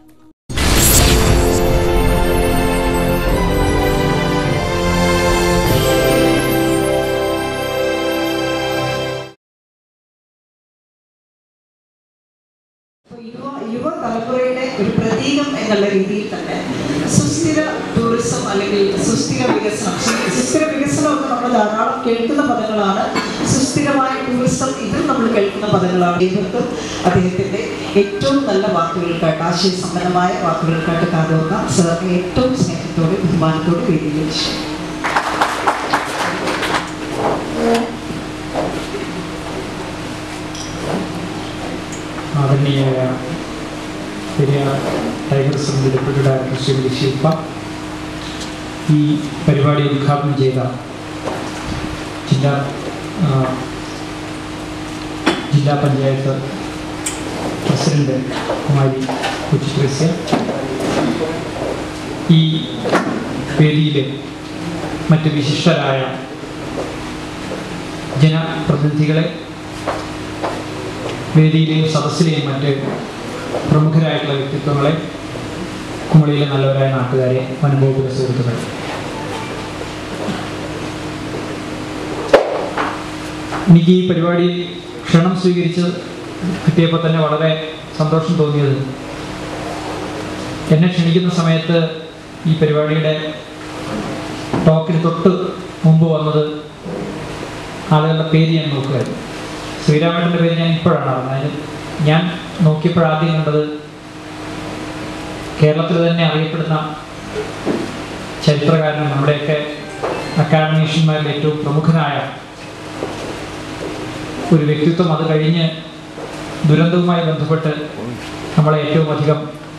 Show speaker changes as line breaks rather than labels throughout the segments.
യുവ യുവതലമുറയുടെ ഒരു പ്രതീകം എന്നുള്ള രീതിയിൽ തന്നെ സുസ്ഥിര ടൂറിസം അല്ലെങ്കിൽ സുസ്ഥിര വികസനം സു- സുസ്ഥിര വികസനം ഒക്കെ നമ്മൾ ധാരാളം കേൾക്കുന്ന പദങ്ങളാണ് സുസ്ഥിരമായ ടൂറിസം ഇതും നമ്മൾ കേൾക്കുന്ന പദങ്ങളാണ് ഇവർക്കും അദ്ദേഹത്തിന്റെ ഏറ്റവും നല്ല വാക്കുകൾക്കായിട്ട് ആശയസമ്പന്നമായ വാക്കുകൾക്കായിട്ട് കാതോർക്കാം സാറിനെ ഏറ്റവും സ്നേഹത്തോടെ ബഹുമാനത്തോടെ വേദിയിൽ ക്ഷണിക്കുന്നു.
ആദരണീയായ Periyar tiger reserve deputy director Shrimati Shilpa ഈ പരിപാടി ഉദ്ഘാടനം ചെയ്ത ജില്ലാ ആ, ജില്ലാ പഞ്ചായത്ത് പ്രസിഡന്റ് കുമാരി കൊച്ചി ത്രേസ്യ ഈ വേദിയിലെ മറ്റ് വിശിഷ്ടരായ ജനപ്രതിനിധികളെ വേദിയിലെയും സദസ്സിലെയും മറ്റ് പ്രമുഖരായിട്ടുള്ള വ്യക്തിത്വങ്ങളെ കുമളിയിലെ നല്ലവരായ നാട്ടുകാരെ വനംവകുപ്പിലെ സുഹൃത്തുക്കൾ എനിക്ക് ഈ പരിപാടി ക്ഷണം സ്വീകരിച്ച് കിട്ടിയപ്പോൾ തന്നെ വളരെ സന്തോഷം തോന്നിയത് എന്നെ ക്ഷണിക്കുന്ന സമയത്ത് ഈ പരിപാടിയുടെ ടോക്കിന് തൊട്ട് മുമ്പ് വന്നത് ആളുകളുടെ പേര് ഞാൻ നോക്കുകയായിരുന്നു ശ്രീരാമേട്ടൻ്റെ പേര് ഞാൻ ഇപ്പോഴാണ് അറിഞ്ഞത് അതിന് ഞാൻ നോക്കിയപ്പോഴാദ്യം കണ്ടത് കേരളത്തിൽ തന്നെ അറിയപ്പെടുന്ന ചരിത്രകാരനും നമ്മുടെയൊക്കെ അക്കാഡമീഷ്യന്മാരിൽ ഏറ്റവും പ്രമുഖനായ ഒരു വ്യക്തിത്വം അത് കഴിഞ്ഞ് ദുരന്തവുമായി ബന്ധപ്പെട്ട് നമ്മളെ ഏറ്റവും അധികം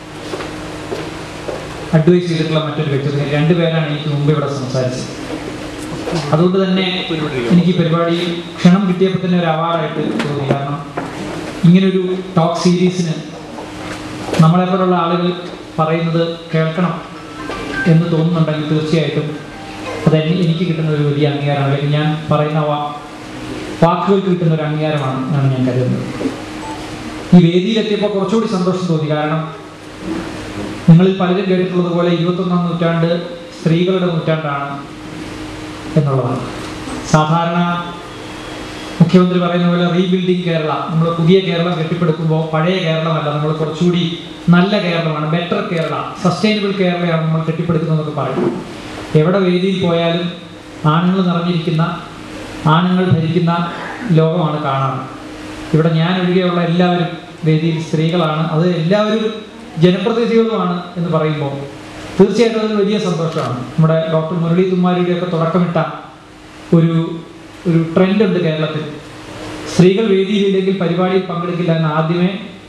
അഡ്വൈസ് ചെയ്തിട്ടുള്ള മറ്റൊരു വ്യക്തിത്വം രണ്ടുപേരാണ് എനിക്ക് മുമ്പ് ഇവിടെ സംസാരിച്ചത് അതുകൊണ്ട് തന്നെ എനിക്ക് ഈ പരിപാടി ക്ഷണം കിട്ടിയപ്പോൾ തന്നെ ഒരു അവാർഡായിട്ട് തോന്നി കാരണം ഇങ്ങനൊരു ടോക്ക് സീരീസിന് നമ്മളെപ്പോലുള്ള ആളുകൾ പറയുന്നത് കേൾക്കണം എന്ന് തോന്നുന്നുണ്ടെങ്കിൽ തീർച്ചയായിട്ടും അത് എനി- എനിക്ക് കിട്ടുന്ന ഒരു വലിയ അംഗീകാരമാണ് അല്ലെങ്കിൽ ഞാൻ പറയുന്ന വാ വാക്കുകൾക്ക് കിട്ടുന്ന ഒരു അംഗീകാരമാണ് എന്നാണ് ഞാൻ കരുതുന്നത് ഈ വേദിയിലെത്തിയപ്പോൾ കുറച്ചുകൂടി സന്തോഷം തോന്നി കാരണം നിങ്ങളിൽ പലരും കേട്ടിട്ടുള്ളത് പോലെ ഇരുപത്തൊന്നാം നൂറ്റാണ്ട് സ്ത്രീകളുടെ നൂറ്റാണ്ടാണ് എന്നുള്ളതാണ് സാധാരണ മുഖ്യമന്ത്രി പറയുന്ന പോലെ റീബിൽഡിംഗ് കേരള നമ്മൾ പുതിയ കേരളം കെട്ടിപ്പടുക്കുമ്പോൾ പഴയ കേരളമല്ല നമ്മൾ കുറച്ചുകൂടി നല്ല കേരളമാണ് ബെറ്റർ കേരള സസ്റ്റൈനബിൾ കേരളയാണ് നമ്മൾ കെട്ടിപ്പടുക്കുന്നതെന്നൊക്കെ പറയും എവിടെ വേദിയിൽ പോയാലും ആണുങ്ങൾ നിറഞ്ഞിരിക്കുന്ന ആണുങ്ങൾ ഭരിക്കുന്ന ലോകമാണ് കാണാറ് ഇവിടെ ഞാൻ ഒഴികെയുള്ള എല്ലാവരും വേദിയിൽ സ്ത്രീകളാണ് അത് എല്ലാവരും ജനപ്രതിനിധികളുമാണ് എന്ന് പറയുമ്പോൾ തീർച്ചയായിട്ടും അത് വലിയ സന്തോഷമാണ് നമ്മുടെ ഡോക്ടർ മുരളി തുമ്മാരിയുടെയൊക്കെ തുടക്കമിട്ട ഒരു ഒരു ട്രെൻഡ് ഉണ്ട് കേരളത്തിൽ സ്ത്രീകൾ വേദിയിലില്ലെങ്കിൽ പരിപാടിയിൽ പങ്കെടുക്കില്ല എന്ന് ആദ്യമേ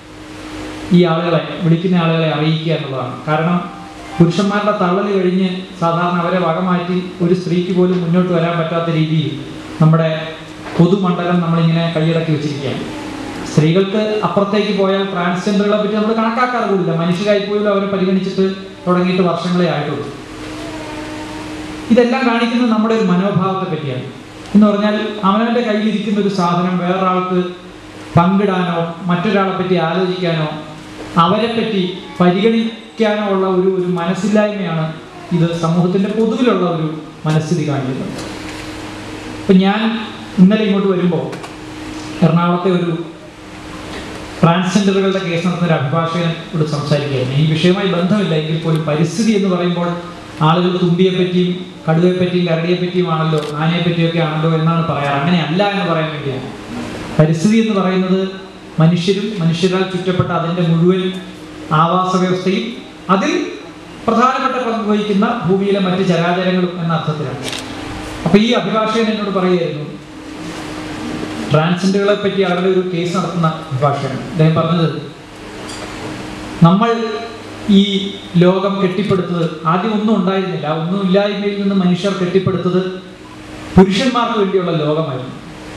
ഈ ആളുകളെ വിളിക്കുന്ന ആളുകളെ അറിയിക്കുക എന്നുള്ളതാണ് കാരണം പുരുഷന്മാരുടെ തള്ളൽ കഴിഞ്ഞ് സാധാരണ അവരെ വകമാറ്റി ഒരു സ്ത്രീക്ക് പോലും മുന്നോട്ട് വരാൻ പറ്റാത്ത രീതിയിൽ നമ്മുടെ പൊതുമണ്ഡലം നമ്മളിങ്ങനെ കൈയടക്കി വെച്ചിരിക്കുകയാണ് സ്ത്രീകൾക്ക് അപ്പുറത്തേക്ക് പോയാൽ ട്രാൻസ്ജെൻഡറുകളെ പറ്റി നമ്മൾ കണക്കാക്കാറ് കൂടില്ല മനുഷ്യരായി പോലും അവരെ പരിഗണിച്ചിട്ട് തുടങ്ങിയിട്ട് വർഷങ്ങളെ ആയിട്ടുള്ളൂ ഇതെല്ലാം കാണിക്കുന്നത് നമ്മുടെ ഒരു മനോഭാവത്തെ പറ്റിയാണ് എന്ന് പറഞ്ഞാൽ അവനവൻ്റെ കയ്യിലിരിക്കുന്ന ഒരു സാധനം വേറൊരാൾക്ക് പങ്കിടാനോ മറ്റൊരാളെ പറ്റി ആലോചിക്കാനോ അവരെ പറ്റി പരിഗണിക്കാനോ ഉള്ള ഒരു ഒരു മനസ്സില്ലായ്മയാണ് ഇത് സമൂഹത്തിൻ്റെ പൊതുവിലുള്ള ഒരു മനസ്ഥിതി കാണിക്കുന്നത് ഇപ്പം ഞാൻ ഇന്നലെ ഇങ്ങോട്ട് വരുമ്പോൾ എറണാകുളത്തെ ഒരു ട്രാൻസ്ജെൻഡറുകളുടെ കേസ് നടത്തുന്ന ഒരു അഭിഭാഷകനോട് സംസാരിക്കുകയായിരുന്നു ഈ വിഷയവുമായി ബന്ധമില്ല എങ്കിൽ പോലും പരിസ്ഥിതി എന്ന് പറയുമ്പോൾ ആളുകൾ തുമ്പിയെ പറ്റിയും കടുവയെ പറ്റിയും കരടിയെ പറ്റിയുമാണല്ലോ ആനയെ പറ്റിയൊക്കെ ആണല്ലോ എന്നാണ് പറയാറ് അങ്ങനെയല്ല എന്ന് പറയാൻ വേണ്ടിയാണ് പരിസ്ഥിതി എന്ന് പറയുന്നത് മനുഷ്യരും മനുഷ്യരാൽ ചുറ്റപ്പെട്ട അതിൻ്റെ മുഴുവൻ ആവാസ വ്യവസ്ഥയും അതിൽ പ്രധാനപ്പെട്ട പങ്ക് വഹിക്കുന്ന ഭൂമിയിലെ മറ്റ് ചരാചരങ്ങളും എന്ന അർത്ഥത്തിലാണ് അപ്പൊ ഈ അഭിഭാഷകൻ എന്നോട് പറയുകയായിരുന്നു ട്രാൻസ്ജെൻഡറുകളെ പറ്റി അവരുടെ ഒരു കേസ് നടത്തുന്ന അഭിഭാഷകൻ അദ്ദേഹം പറഞ്ഞത് നമ്മൾ ഈ ലോകം കെട്ടിപ്പടുത്തത് ആദ്യം ഒന്നും ഉണ്ടായിരുന്നില്ല ഒന്നും ഇല്ലായ്മയിൽ നിന്ന് മനുഷ്യർ കെട്ടിപ്പടുത്തത് പുരുഷന്മാർക്ക് വേണ്ടിയുള്ള ലോകമായിരുന്നു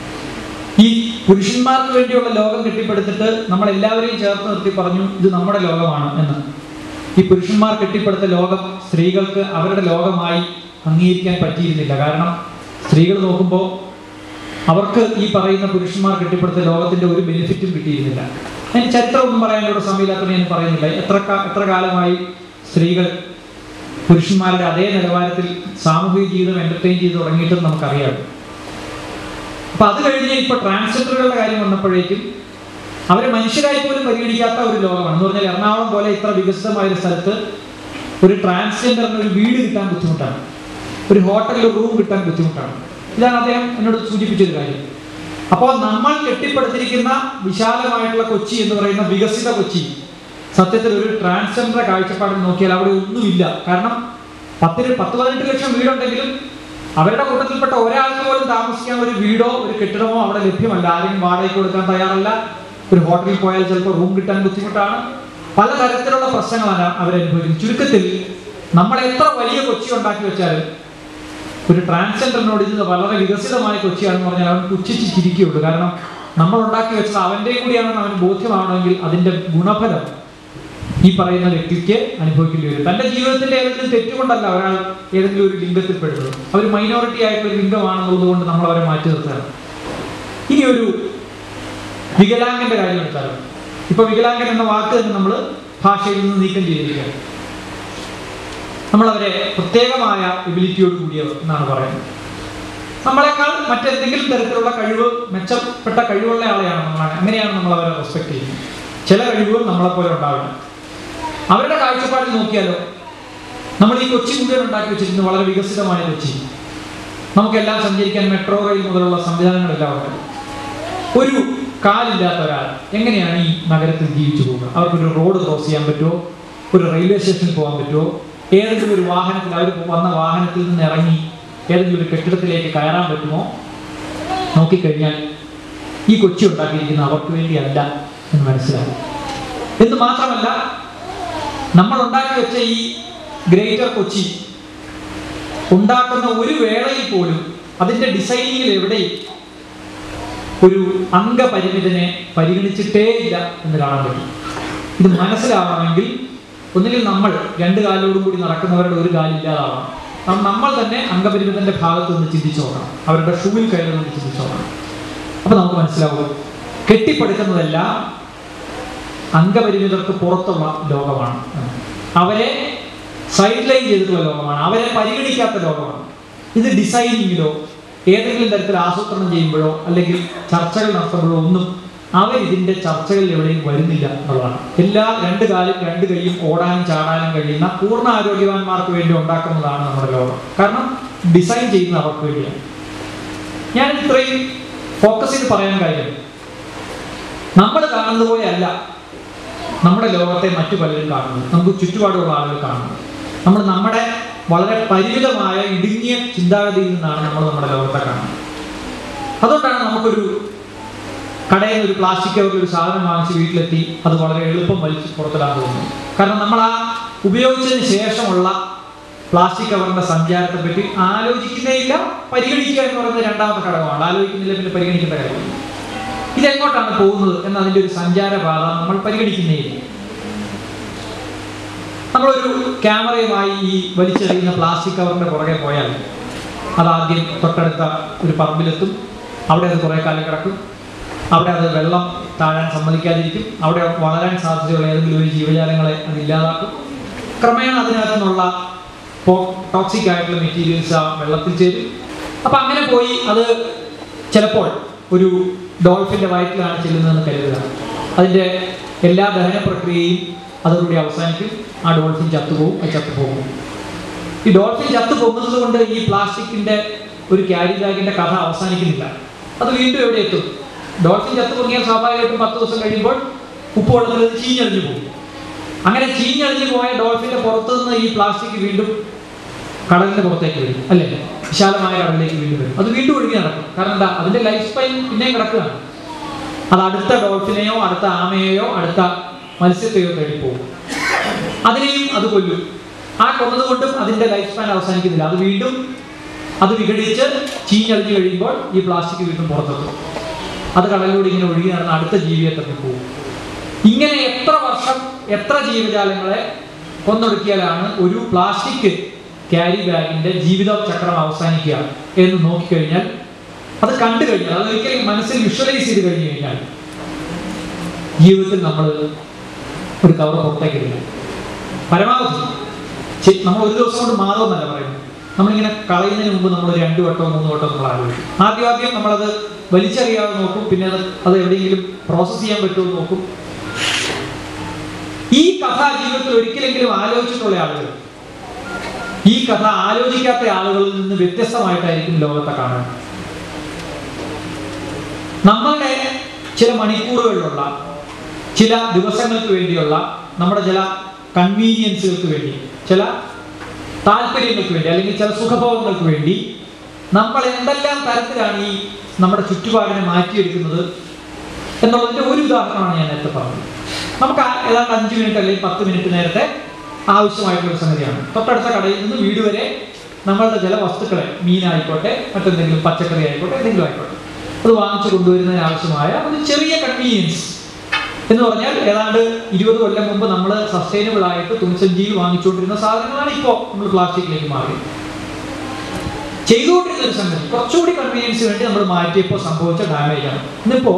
ഈ പുരുഷന്മാർക്ക് വേണ്ടിയുള്ള ലോകം കെട്ടിപ്പടുത്തിട്ട് നമ്മൾ എല്ലാവരെയും ചേർത്ത് നിർത്തി പറഞ്ഞു ഇത് നമ്മുടെ ലോകമാണ് എന്ന് ഈ പുരുഷന്മാർ കെട്ടിപ്പടുത്ത ലോകം സ്ത്രീകൾക്ക് അവരുടെ ലോകമായി അംഗീകരിക്കാൻ പറ്റിയിരുന്നില്ല കാരണം സ്ത്രീകൾ നോക്കുമ്പോൾ അവർക്ക് ഈ പറയുന്ന പുരുഷന്മാർ കെട്ടിപ്പടുത്ത ലോകത്തിന്റെ ഒരു ബെനിഫിറ്റും കിട്ടിയിരുന്നില്ല ഞാൻ ചരിത്രമൊന്നും പറയാനുള്ള സമയമില്ലാത്തത് ഞാൻ പറയുന്നില്ല എത്ര കാ- എത്ര കാലമായി സ്ത്രീകൾ പുരുഷന്മാരുടെ അതേ നിലവാരത്തിൽ സാമൂഹിക ജീവിതം എന്റർടൈൻ ചെയ്ത് തുടങ്ങിയിട്ടും നമുക്കറിയാം അപ്പൊ അത് കഴിഞ്ഞ് ഇപ്പൊ ട്രാൻസ്ജെൻഡറുകളുടെ കാര്യം വന്നപ്പോഴേക്കും അവരെ മനുഷ്യരായി പോലും പരിഗണിക്കാത്ത ഒരു ലോകമാണ് എന്ന് പറഞ്ഞാൽ എറണാകുളം പോലെ ഇത്ര വികസിതമായ ഒരു സ്ഥലത്ത് ഒരു ട്രാൻസ്ജെൻഡറിന് ഒരു വീട് കിട്ടാൻ ബുദ്ധിമുട്ടാണ് ഒരു ഹോട്ടലിൽ റൂം കിട്ടാൻ ബുദ്ധിമുട്ടാണ് ഇതാണ് അദ്ദേഹം എന്നോട് സൂചിപ്പിച്ചൊരു കാര്യം അപ്പോൾ നമ്മൾ കെട്ടിപ്പടുത്തിരിക്കുന്ന വിശാലമായിട്ടുള്ള കൊച്ചി എന്ന് പറയുന്ന വികസിത കൊച്ചി സത്യത്തിൽ ഒരു ട്രാൻസ്ജെൻഡർ കാഴ്ചപ്പാടിൽ നോക്കിയാൽ അവിടെ ഒന്നുമില്ല കാരണം പത്തിന് പത്ത് പതിനെട്ട് ലക്ഷം വീടുണ്ടെങ്കിലും അവരുടെ കൂട്ടത്തിൽപ്പെട്ട ഒരാൾക്ക് പോലും താമസിക്കാൻ ഒരു വീടോ ഒരു കെട്ടിടമോ അവിടെ ലഭ്യമല്ല ആരെയും വാടകയ്ക്ക് കൊടുക്കാൻ തയ്യാറല്ല ഒരു ഹോട്ടലിൽ പോയാൽ ചിലപ്പോൾ റൂം കിട്ടാൻ ബുദ്ധിമുട്ടാണ് പലതരത്തിലുള്ള പ്രശ്നങ്ങളാണ് അവരനുഭവിക്കുന്നത് ചുരുക്കത്തിൽ നമ്മൾ എത്ര വലിയ കൊച്ചി ഉണ്ടാക്കി വെച്ചാലും ഒരു ട്രാൻസ്ജെൻഡറിനോട് ഇത് വളരെ വികസിതമായ കൊച്ചിയാണെന്ന് പറഞ്ഞാൽ അവൻ പുച്ഛിച്ച് ചിരിക്കുകയുള്ളൂ കാരണം നമ്മൾ ഉണ്ടാക്കി വെച്ചത് അവൻ്റെ കൂടിയാണെന്ന് അവന് ബോധ്യമാവണമെങ്കിൽ അതിന്റെ ഗുണഫലം ഈ പറയുന്ന വ്യക്തിക്ക് അനുഭവിക്കേണ്ടി വരും തന്റെ ജീവിതത്തിന്റെ ഏതെങ്കിലും തെറ്റുകൊണ്ടല്ല ഒരാൾ ഏതെങ്കിലും ഒരു ലിംഗത്തിൽ പെടുന്നത് അവർ മൈനോറിറ്റി ആയിട്ടുള്ള ഒരു ലിംഗമാണെന്നുള്ളത് കൊണ്ട് നമ്മൾ അവരെ മാറ്റി നിർത്തുകയാണ് ഇനി ഒരു വികലാംഗന്റെ കാര്യം എടുത്താലും ഇപ്പൊ വികലാംഗൻ എന്ന വാക്ക് തന്നെ നമ്മൾ ഭാഷയിൽ നിന്ന് നീക്കം ചെയ്തിരിക്കുകയാണ് നമ്മൾ അവരെ പ്രത്യേകമായ എബിലിറ്റിയോട് കൂടിയവർ എന്നാണ് പറയുന്നത് നമ്മളെക്കാൾ മറ്റെന്തെങ്കിലും തരത്തിലുള്ള കഴിവ് മെച്ചപ്പെട്ട കഴിവുള്ള ആളെയാണ് നമ്മളാണ് അങ്ങനെയാണ് നമ്മൾ അവരെ റെസ്പെക്ട് ചെയ്യുന്നത് ചില കഴിവുകൾ നമ്മളെ പോലെ ഉണ്ടാവില്ല അവരുടെ കാഴ്ചപ്പാടിൽ നോക്കിയാലോ നമ്മൾ ഈ കൊച്ചി മുഴുവൻ ഉണ്ടാക്കി വെച്ചിരിക്കുന്ന വളരെ വികസിതമായ കൊച്ചി നമുക്കെല്ലാം സഞ്ചരിക്കാൻ മെട്രോ റെയിൽ മുതലുള്ള സംവിധാനങ്ങളെല്ലാം ഉണ്ട് ഒരു കാലില്ലാത്ത ഒരാൾ എങ്ങനെയാണ് ഈ നഗരത്തിൽ ജീവിച്ചു പോകുക അവർക്കൊരു റോഡ് ക്രോസ് ചെയ്യാൻ പറ്റുമോ ഒരു റെയിൽവേ സ്റ്റേഷനിൽ പോകാൻ പറ്റുമോ ഏതെങ്കിലും ഒരു വാഹനത്തിൽ അവർ വന്ന വാഹനത്തിൽ നിന്ന് ഇറങ്ങി ഏതെങ്കിലും ഒരു കെട്ടിടത്തിലേക്ക് കയറാൻ പറ്റുമോ നോക്കിക്കഴിഞ്ഞാൽ ഈ കൊച്ചി ഉണ്ടാക്കിയിരിക്കുന്ന അവർക്ക് വേണ്ടിയല്ല എന്ന് മനസ്സിലാവും എന്ന് മാത്രമല്ല നമ്മൾ ഉണ്ടാക്കി വെച്ച ഈ ഗ്രേറ്റർ കൊച്ചി ഉണ്ടാക്കുന്ന ഒരു വേളയിൽ പോലും അതിന്റെ ഡിസൈനിങ്ങിൽ എവിടെയും ഒരു അംഗപരിമിതനെ പരിഗണിച്ചിട്ടേ ഇല്ല എന്ന് കാണാൻ പറ്റും ഇത് മനസ്സിലാവണമെങ്കിൽ ഒന്നുകിൽ നമ്മൾ രണ്ട് കാലോടും കൂടി നടക്കുന്നവരുടെ ഒരു കാലില്ലാതാവണം നം- നമ്മൾ തന്നെ അംഗപരിമിതന്റെ ഭാഗത്ത് നിന്ന് ചിന്തിച്ചു നോക്കണം അവരുടെ ഷൂവിൽ കയറി നിന്ന് ചിന്തിച്ചു നോക്കണം അപ്പൊ നമുക്ക് മനസ്സിലാവും കെട്ടിപ്പടുക്കുന്നതെല്ലാം അംഗപരിമിതർക്ക് പുറത്തുള്ള ലോകമാണ് അവരെ സൈഡ് ലൈൻ ചെയ്തിട്ടുള്ള ലോകമാണ് അവരെ പരിഗണിക്കാത്ത ലോകമാണ് ഇത് ഡിസൈനിങ്ങിലോ ഏതെങ്കിലും തരത്തിൽ ആസൂത്രണം ചെയ്യുമ്പോഴോ അല്ലെങ്കിൽ ചർച്ചകൾ നടത്തുമ്പോഴോ ഒന്നും അവർ ഇതിന്റെ ചർച്ചകളിൽ എവിടെയും വരുന്നില്ല എന്നുള്ളതാണ് എല്ലാ രണ്ട് കാലും രണ്ട് കൈയും ഓടാനും ചാടാനും കഴിയുന്ന പൂർണ്ണ ആരോഗ്യവാന്മാർക്ക് വേണ്ടി ഉണ്ടാക്കുന്നതാണ് നമ്മുടെ ലോകം കാരണം ഡിസൈൻ ചെയ്യുന്നത് അവർക്ക് വേണ്ടിയാണ് ഞാൻ ഇത്രയും ഫോക്കസ് ചെയ്ത് പറയാൻ കാര്യം നമ്മൾ കാണുന്നത് പോലെയല്ല നമ്മുടെ ലോകത്തെ മറ്റു പലരും കാണുന്നത് നമുക്ക് ചുറ്റുപാടുള്ള ആളുകൾ കാണുന്നത് നമ്മൾ നമ്മുടെ വളരെ പരിമിതമായ ഇടുങ്ങിയ ചിന്താഗതിയിൽ നിന്നാണ് നമ്മൾ നമ്മുടെ ലോകത്തെ കാണുന്നത് അതുകൊണ്ടാണ് നമുക്കൊരു കടയിൽ നിന്ന് ഒരു പ്ലാസ്റ്റിക് കവറിൽ ഒരു സാധനം വാങ്ങിച്ച് വീട്ടിലെത്തി അത് വളരെ എളുപ്പം വലിച്ച് പുറത്തിടാൻ തോന്നുന്നു കാരണം നമ്മൾ ആ ഉപയോഗിച്ചതിന് ശേഷമുള്ള പ്ലാസ്റ്റിക് കവറിന്റെ സഞ്ചാരത്തെ പറ്റി ആലോചിക്കുന്നേ ഇല്ല പരിഗണിക്കുക എന്ന് പറയുന്നത് രണ്ടാമത്തെ ഘടകമാണ് ആലോചിക്കുന്നില്ല പിന്നെ പരിഗണിക്കേണ്ട കാര്യമില്ല ഇതെങ്ങോട്ടാണ് പോകുന്നത് എന്നതിന്റെ ഒരു സഞ്ചാരപാത നമ്മൾ പരിഗണിക്കുന്നേയില്ല നമ്മളൊരു ക്യാമറയുമായി ഈ വലിച്ചെറിയുന്ന പ്ലാസ്റ്റിക് കവറിന്റെ പുറകെ പോയാൽ അതാദ്യം തൊട്ടടുത്ത ഒരു പറമ്പിലെത്തും അവിടെ അത് കുറേ കാലം കിടക്കും അവിടെ അത് വെള്ളം താഴാൻ സമ്മതിക്കാതിരിക്കും അവിടെ വളരാൻ സാധ്യതയുള്ള ഏതെങ്കിലും ഒരു ജീവജാലങ്ങളെ അത് ഇല്ലാതാക്കും ക്രമേണ അതിനകത്തു നിന്നുള്ള ടോക്സിക് ആയിട്ടുള്ള മെറ്റീരിയൽസ് ആ വെള്ളത്തിൽ ചേരും അപ്പൊ അങ്ങനെ പോയി അത് ചിലപ്പോൾ ഒരു ഡോൾഫിന്റെ വയറ്റിലാണ് ചെല്ലുന്നതെന്ന് കരുതുക അതിന്റെ എല്ലാ ദഹന പ്രക്രിയയും അതോടുകൂടി അവസാനിക്കും ആ ഡോൾഫിൻ ചത്തുപോകും അത് ചത്തുപോകും ഈ ഡോൾഫിൻ ചത്തു പോകുന്നത് കൊണ്ട് ഈ പ്ലാസ്റ്റിക്കിന്റെ ഒരു ക്യാരി ബാഗിന്റെ കഥ അവസാനിക്കുന്നില്ല അത് വീണ്ടും എവിടെ എത്തും ഡോൾഫിൻ ചത്തു പൊങ്ങിയാൽ സ്വാഭാവികമായിട്ടും പത്ത് ദിവസം കഴിയുമ്പോൾ ഉപ്പുവെള്ളത്തിൽ അത് ചീഞ്ഞളിഞ്ഞു പോകും അങ്ങനെ ചീഞ്ഞളിഞ്ഞു പോയ ഡോൾഫിന്റെ പുറത്തു നിന്ന് ഈ പ്ലാസ്റ്റിക് വീണ്ടും കടലിന്റെ പുറത്തേക്ക് വരും അല്ലേ വിശാലമായ കടലിലേക്ക് വീണ്ടും വരും അത് വീണ്ടും ഒഴുകി നടക്കും കാരണം എന്താ അതിന്റെ ലൈഫ് സ്പൈൻ പിന്നെയും കിടക്കുകയാണ് അത് അടുത്ത ഡോൾഫിനെയോ അടുത്ത ആമയെയോ അടുത്ത മത്സ്യത്തെയോ തേടി പോകും അതിനെയും അത് കൊല്ലും ആ കൊന്നത് കൊണ്ടും അതിന്റെ ലൈഫ് സ്പാൻ അവസാനിക്കുന്നില്ല അത് വീണ്ടും അത് വിഘടിച്ച് ചീഞ്ഞളിഞ്ഞു കഴിയുമ്പോൾ ഈ പ്ലാസ്റ്റിക് വീണ്ടും പുറത്തെത്തും അത് കടലിലൂടെ ഇങ്ങനെ ഒഴുകി നടന്ന് അടുത്ത ജീവിയെ തന്നെ പോകും ഇങ്ങനെ എത്ര വർഷം എത്ര ജീവജാലങ്ങളെ കൊന്നൊടുക്കിയാലാണ് ഒരു പ്ലാസ്റ്റിക് ക്യാരി ബാഗിന്റെ ജീവിത ചക്രം അവസാനിക്കുക എന്ന് നോക്കിക്കഴിഞ്ഞാൽ അത് കണ്ടു കഴിഞ്ഞാൽ അത് ഒരിക്കലും മനസ്സിൽ വിഷ്വലൈസ് ചെയ്ത് കഴിഞ്ഞു കഴിഞ്ഞാൽ ജീവിതത്തിൽ നമ്മൾ ഒരു കവർ പുറത്തേക്ക് ഇടില്ല പരമാവധി ചെ- നമ്മൾ ഒരു ദിവസം കൊണ്ട് മാറുമെന്നല്ല പറയുന്നത് നമ്മളിങ്ങനെ കളയുന്നതിന് മുമ്പ് നമ്മൾ ഒരു രണ്ട് വട്ടമോ മൂന്ന് വട്ടമോ നമ്മൾ ആലോചിക്കും ആദ്യം ആദ്യം നമ്മളത് വലിച്ചറിയാതെ നോക്കും പിന്നെ അത് അത് എവിടെയെങ്കിലും പ്രോസസ്സ് ചെയ്യാൻ പറ്റുമോ എന്ന് നോക്കും ഈ കഥ ജീവിതത്തിൽ ഒരിക്കലെങ്കിലും ആലോചിച്ചിട്ടുള്ള ആളുകൾ ഈ കഥ ആലോചിക്കാത്ത ആളുകളിൽ നിന്ന് വ്യത്യസ്തമായിട്ടായിരിക്കും ലോകത്തെ കാണുന്നത് നമ്മളുടെ ചില മണിക്കൂറുകളിലുള്ള ചില ദിവസങ്ങൾക്ക് വേണ്ടിയുള്ള നമ്മുടെ ചില കൺവീനിയൻസുകൾക്ക് വേണ്ടി ചില താല്പര്യങ്ങൾക്ക് വേണ്ടി അല്ലെങ്കിൽ ചില സുഖഭോഗങ്ങൾക്ക് വേണ്ടി നമ്മൾ എന്തെല്ലാം തരത്തിലാണ് ഈ നമ്മുടെ ചുറ്റുപാടിനെ മാറ്റിയെടുക്കുന്നത് എന്നുള്ളതിന്റെ ഒരു ഉദാഹരണമാണ് ഞാൻ നേരത്തെ പറഞ്ഞത് നമുക്ക് ആ ഏതാണ്ട് അഞ്ച് മിനിറ്റ് അല്ലെങ്കിൽ പത്ത് മിനിറ്റ് നേരത്തെ ആവശ്യമായിട്ടുള്ള ഒരു സംഗതിയാണ് തൊട്ടടുത്ത കടയിൽ നിന്ന് വീട് വരെ നമ്മളുടെ ചില വസ്തുക്കളെ മീനായിക്കോട്ടെ മറ്റെന്തെങ്കിലും പച്ചക്കറി ആയിക്കോട്ടെ എന്തെങ്കിലും ആയിക്കോട്ടെ അത് വാങ്ങിച്ചു കൊണ്ടുവരുന്നതിന് ആവശ്യമായ ഒരു ചെറിയ കൺവീനിയൻസ് എന്ന് പറഞ്ഞാൽ ഏതാണ്ട് ഇരുപത് കൊല്ലം മുമ്പ് നമ്മൾ സസ്റ്റൈനബിൾ ആയിട്ട് തുണിസഞ്ചിയിൽ വാങ്ങിച്ചുകൊണ്ടിരുന്ന സാധനങ്ങളാണ് ഇപ്പോൾ നമ്മൾ പ്ലാസ്റ്റിക്കിലേക്ക് മാറിയത് ചെയ്തുകൊണ്ടിരുന്ന ഒരു സംഗതി കുറച്ചുകൂടി കൺവീനിയൻസ് വേണ്ടി നമ്മൾ മാറ്റിയപ്പോൾ സംഭവിച്ച ഡാമേജ് ആണ് ഇന്നിപ്പോ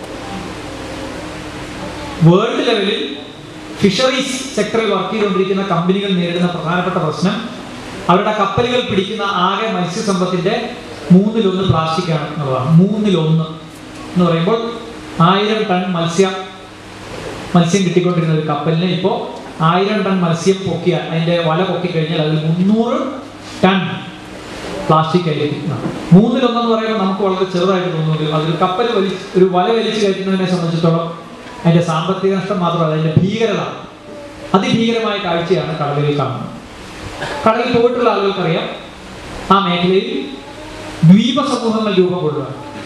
വേൾഡ് ലെവലിൽ ഫിഷറീസ് സെക്ടറിൽ വർക്ക് ചെയ്തുകൊണ്ടിരിക്കുന്ന കമ്പനികൾ നേരിടുന്ന പ്രധാനപ്പെട്ട പ്രശ്നം അവരുടെ കപ്പലുകൾ പിടിക്കുന്ന ആകെ മത്സ്യസമ്പത്തിന്റെ മൂന്നിലൊന്ന് പ്ലാസ്റ്റിക് ആണ് എന്നുള്ളതാണ് മൂന്നിലൊന്ന് എന്ന് പറയുമ്പോൾ ആയിരം ടൺ മത്സ്യ മത്സ്യം കിട്ടിക്കൊണ്ടിരുന്ന ഒരു കപ്പലിന് ഇപ്പോൾ ആയിരം ടൺ മത്സ്യം പൊക്കിയാൽ അതിന്റെ വല പൊക്കി കഴിഞ്ഞാൽ അതിൽ മുന്നൂറ് ടൺ പ്ലാസ്റ്റിക് ആയിരിക്കും മൂന്നിലൊന്നെന്ന് പറയുമ്പോൾ നമുക്ക് വളരെ ചെറുതായിട്ട് തോന്നുന്നു അതൊരു കപ്പൽ വലി ഒരു വല വലിച്ചു കയറ്റുന്നതിനെ സംബന്ധിച്ചിടത്തോളം അതിന്റെ സാമ്പത്തിക നഷ്ടം മാത്രമല്ല അതിന്റെ ഭീകരത അതിഭീകരമായ കാഴ്ചയാണ് കടലിൽ കാണുന്നത് കടലിൽ പോയിട്ടുള്ള ആളുകൾക്കറിയാം ആ മേഖലയിൽ ദ്വീപ സമൂഹങ്ങൾ രൂപം കൊള്ളുക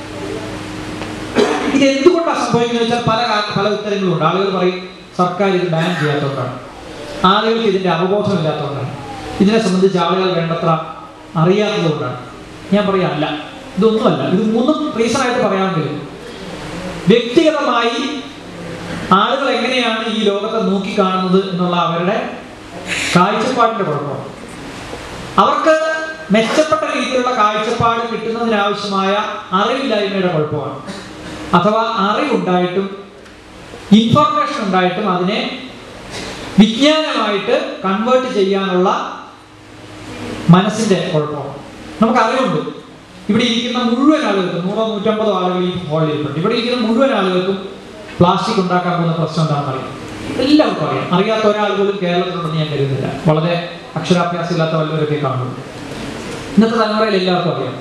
ഇത് എന്തുകൊണ്ടാണ് സംഭവിക്കുന്നത് വെച്ചാൽ പല കാ- പല ഉത്തരങ്ങളുണ്ട് ആളുകൾ പറയും സർക്കാർ ഇത് ബാൻ ചെയ്യാത്തതുകൊണ്ടാണ് ആളുകൾക്ക് ഇതിന്റെ അവബോധം ഇല്ലാത്തതുകൊണ്ടാണ് ഇതിനെ സംബന്ധിച്ച് ആളുകൾ വേണ്ടത്ര അറിയാത്തതുകൊണ്ടാണ് ഞാൻ പറയാം അല്ല ഇതൊന്നുമല്ല ഇത് മൂന്നും റീസൺ ആയിട്ട് പറയാമെങ്കിൽ വ്യക്തിഗതമായി ആളുകൾ എങ്ങനെയാണ് ഈ ലോകത്തെ നോക്കിക്കാണുന്നത് എന്നുള്ള അവരുടെ കാഴ്ചപ്പാടിന്റെ കുഴപ്പമാണ് അവർക്ക് മെച്ചപ്പെട്ട രീതിയിലുള്ള കാഴ്ചപ്പാട് കിട്ടുന്നതിനാവശ്യമായ അറിവില്ലായ്മയുടെ കുഴപ്പമാണ് അഥവാ അറിവുണ്ടായിട്ടും ഇൻഫർമേഷൻ ഉണ്ടായിട്ടും അതിനെ വിജ്ഞാനമായിട്ട് കൺവേർട്ട് ചെയ്യാനുള്ള മനസ്സിന്റെ കുഴപ്പമാണ് നമുക്ക് അറിവുണ്ട് ഇവിടെ ഇരിക്കുന്ന മുഴുവൻ ആളുകൾക്കും നൂറോ നൂറ്റമ്പതോ ആളുകൾ ഈ ഹാളിൽ ഇരിപ്പുണ്ട് ഇവിടെ ഇരിക്കുന്ന മുഴുവൻ ആളുകൾക്കും പ്ലാസ്റ്റിക് ഉണ്ടാക്കാൻ പോകുന്ന പ്രശ്നം എന്താണെന്ന് അറിയാം എല്ലാവർക്കും അറിയാം അറിയാത്ത ഒരാൾ പോലും കേരളത്തിലുണ്ടെന്ന് ഞാൻ കരുതുന്നില്ല വളരെ അക്ഷരാഭ്യാസം ഇല്ലാത്ത വല്ലവരൊക്കെ കാണുന്നു ഇന്നത്തെ തലമുറയിൽ എല്ലാവർക്കും അറിയാം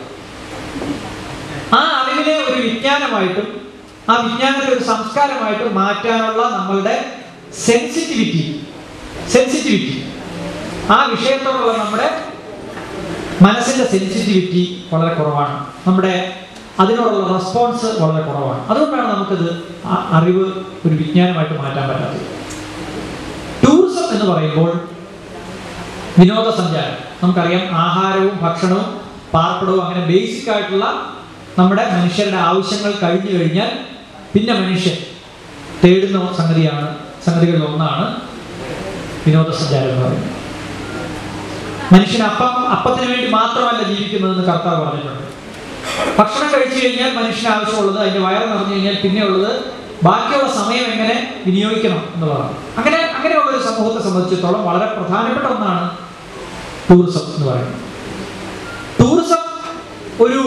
ആ അറിവിനെ ഒരു വിജ്ഞാനമായിട്ടും ആ വിജ്ഞാനത്തെ ഒരു സംസ്കാരമായിട്ടും മാറ്റാനുള്ള നമ്മളുടെ സെൻസിറ്റിവിറ്റി സെൻസിറ്റിവിറ്റി ആ വിഷയത്തോടുള്ള നമ്മുടെ മനസ്സിന്റെ സെൻസിറ്റിവിറ്റി വളരെ കുറവാണ് നമ്മുടെ അതിനോടുള്ള റെസ്പോൺസ് വളരെ കുറവാണ് അതുകൊണ്ടാണ് നമുക്കിത് ആ അറിവ് ഒരു വിജ്ഞാനമായിട്ട് മാറ്റാൻ പറ്റാത്തത് ടൂറിസം എന്ന് പറയുമ്പോൾ വിനോദസഞ്ചാരം നമുക്കറിയാം ആഹാരവും ഭക്ഷണവും പാർപ്പിടവും അങ്ങനെ ബേസിക് ആയിട്ടുള്ള നമ്മുടെ മനുഷ്യരുടെ ആവശ്യങ്ങൾ കഴിഞ്ഞു കഴിഞ്ഞാൽ പിന്നെ മനുഷ്യൻ തേടുന്ന സംഗതിയാണ് സംഗതികളിൽ ഒന്നാണ് വിനോദസഞ്ചാരം എന്ന് പറയുന്നത് മനുഷ്യൻ അപ്പം അപ്പത്തിന് വേണ്ടി മാത്രമല്ല ജീവിക്കുന്നതെന്ന് കർത്താവ് പറഞ്ഞിട്ടുണ്ട് ഭക്ഷണം കഴിച്ചു കഴിഞ്ഞാൽ മനുഷ്യന് ആവശ്യമുള്ളത് അതിന്റെ വയറ് നിറഞ്ഞു കഴിഞ്ഞാൽ പിന്നെയുള്ളത് ബാക്കിയുള്ള സമയം എങ്ങനെ വിനിയോഗിക്കണം എന്നുള്ളതാണ് അങ്ങനെ അങ്ങനെയുള്ള ഒരു സമൂഹത്തെ സംബന്ധിച്ചിടത്തോളം വളരെ പ്രധാനപ്പെട്ട ഒന്നാണ് ടൂറിസം എന്ന് പറയുന്നത് ടൂറിസം ഒരു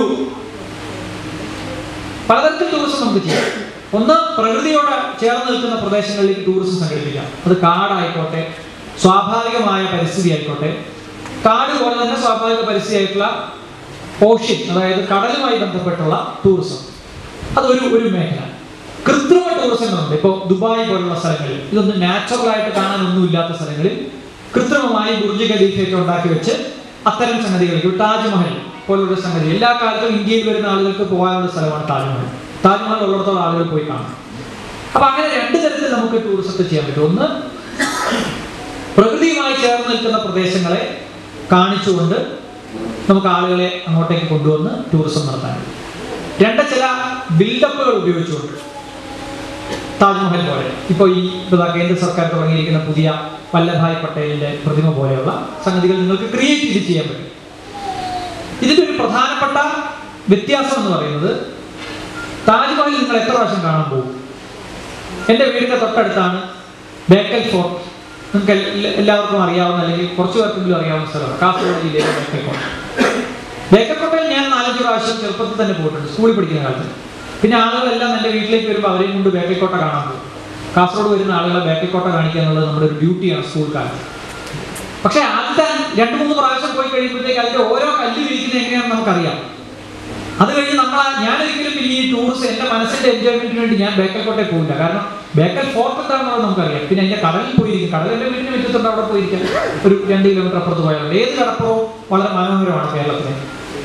പലതരത്തിൽ ടൂറിസം നമുക്ക് ചെയ്യാം ഒന്ന് പ്രകൃതിയോട് ചേർന്ന് നിൽക്കുന്ന പ്രദേശങ്ങളിലേക്ക് ടൂറിസം സംഘടിപ്പിക്കാം അത് കാടായിക്കോട്ടെ സ്വാഭാവികമായ പരിസ്ഥിതി ആയിക്കോട്ടെ കാട് പോലെ തന്നെ സ്വാഭാവിക പരിസ്ഥിതി ആയിട്ടുള്ള ഓഷ്യൻ അതായത് കടലുമായി ബന്ധപ്പെട്ടുള്ള ടൂറിസം അതൊരു ഒരു മേഖല കൃത്രിമ ടൂറിസങ്ങളുണ്ട് ഇപ്പോൾ ദുബായ് പോലുള്ള സ്ഥലങ്ങളിൽ ഇതൊന്നും നാച്ചുറൽ ആയിട്ട് കാണാനൊന്നും ഇല്ലാത്ത സ്ഥലങ്ങളിൽ കൃത്രിമമായി ബുർജ് ഖലീഫയൊക്കെ ഉണ്ടാക്കി വെച്ച് അത്തരം സംഗതികളിൽ ഒരു താജ്മഹൽ പോലുള്ള സംഗതി എല്ലാ കാലത്തും ഇന്ത്യയിൽ വരുന്ന ആളുകൾക്ക് പോകാനുള്ള സ്ഥലമാണ് താജ്മഹൽ താജ്മഹൽ ഉള്ളിടത്തോളം ആളുകൾ പോയി കാണും അപ്പൊ അങ്ങനെ രണ്ട് തരത്തിൽ നമുക്ക് ടൂറിസത്തെ ചെയ്യാൻ പറ്റും ഒന്ന് പ്രകൃതിയുമായി ചേർന്ന് നിൽക്കുന്ന പ്രദേശങ്ങളെ കാണിച്ചുകൊണ്ട് നമുക്ക് ആളുകളെ അങ്ങോട്ടേക്ക് കൊണ്ടുവന്ന് ടൂറിസം നടത്താൻ രണ്ട് ചില ബിൽഡപ്പുകൾ ഉപയോഗിച്ചുകൊണ്ട് താജ്മഹൽ പോലെ ഇപ്പോൾ ഈ ഇപ്പോൾ ദാ കേന്ദ്ര സർക്കാർ തുടങ്ങിയിരിക്കുന്ന പുതിയ വല്ലഭായ് പട്ടേലിന്റെ പ്രതിമ പോലെയുള്ള സംഗതികൾ നിങ്ങൾക്ക് ക്രിയേറ്റ് ചെയ്ത് ചെയ്യാൻ പറ്റും ഇതിന്റെ ഒരു പ്രധാനപ്പെട്ട വ്യത്യാസം എന്ന് പറയുന്നത് താജ്മഹൽ നിങ്ങൾ എത്ര പ്രാവശ്യം കാണാൻ പോകും എൻ്റെ വീടിൻ്റെ തൊട്ടടുത്താണ് ബേക്കൽ ഫോർട്ട് നിങ്ങൾക്ക് എല്ലാ- എല്ലാവർക്കും അറിയാവുന്ന അല്ലെങ്കിൽ കുറച്ച് പേർക്കെങ്കിലും അറിയാവുന്ന സ്ഥലമാണ് കാസർഗോഡ് ജില്ലയിലെ ബേക്കൽ കോട്ട ബേക്കൽ കോട്ടയിൽ ഞാൻ നാലഞ്ച് പ്രാവശ്യം ചെറുപ്പത്തിൽ തന്നെ പോയിട്ടുണ്ട് സ്കൂളിൽ പഠിക്കുന്ന കാലത്ത് പിന്നെ ആളുകളെല്ലാം എൻ്റെ വീട്ടിലേക്ക് വരുമ്പോൾ അവരെയും കൊണ്ട് ബേക്കൽ കോട്ട കാണാൻ പോകും കാസർഗോഡ് വരുന്ന ആളുകളെ ബേക്കൽ കോട്ട കാണിക്കുക എന്നുള്ളത് നമ്മുടെ ഒരു ഡ്യൂട്ടിയാണ് സ്കൂൾ കാലത്ത് പക്ഷേ ആദ്യത്തെ രണ്ട് മൂന്ന് പ്രാവശ്യം പോയി കഴിയുമ്പോഴത്തേക്ക് അതിന്റെ ഓരോ കല്ല് വിരിക്കുന്നത് എങ്ങനെയാണെന്ന് നമുക്കറിയാം അത് കഴിഞ്ഞ് നമ്മൾ ഞാനൊരിക്കലും പിന്നെ ഈ ടൂറിസ്റ്റ് എന്റെ മനസ്സിന്റെ എൻജോയ്മെന്റിന് വേണ്ടി ഞാൻ ബേക്കൽ കോട്ടയിൽ പോകില്ല കാരണം ബേക്കൽ ഫോർട്ട് എന്താണെന്നുള്ളത് നമുക്കറിയാം പിന്നെ അതിന്റെ കടലിൽ പോയിരിക്കും കടൽ എന്റെ വീടിന് മുറ്റത്തുണ്ട് അവിടെ പോയിരിക്കാം ഒരു രണ്ട് കിലോമീറ്റർ അപ്പുറത്ത് പോയാൽ ഏത് കടപ്പുറവും വളരെ മനോഹരമാണ് കേരളത്തിലെ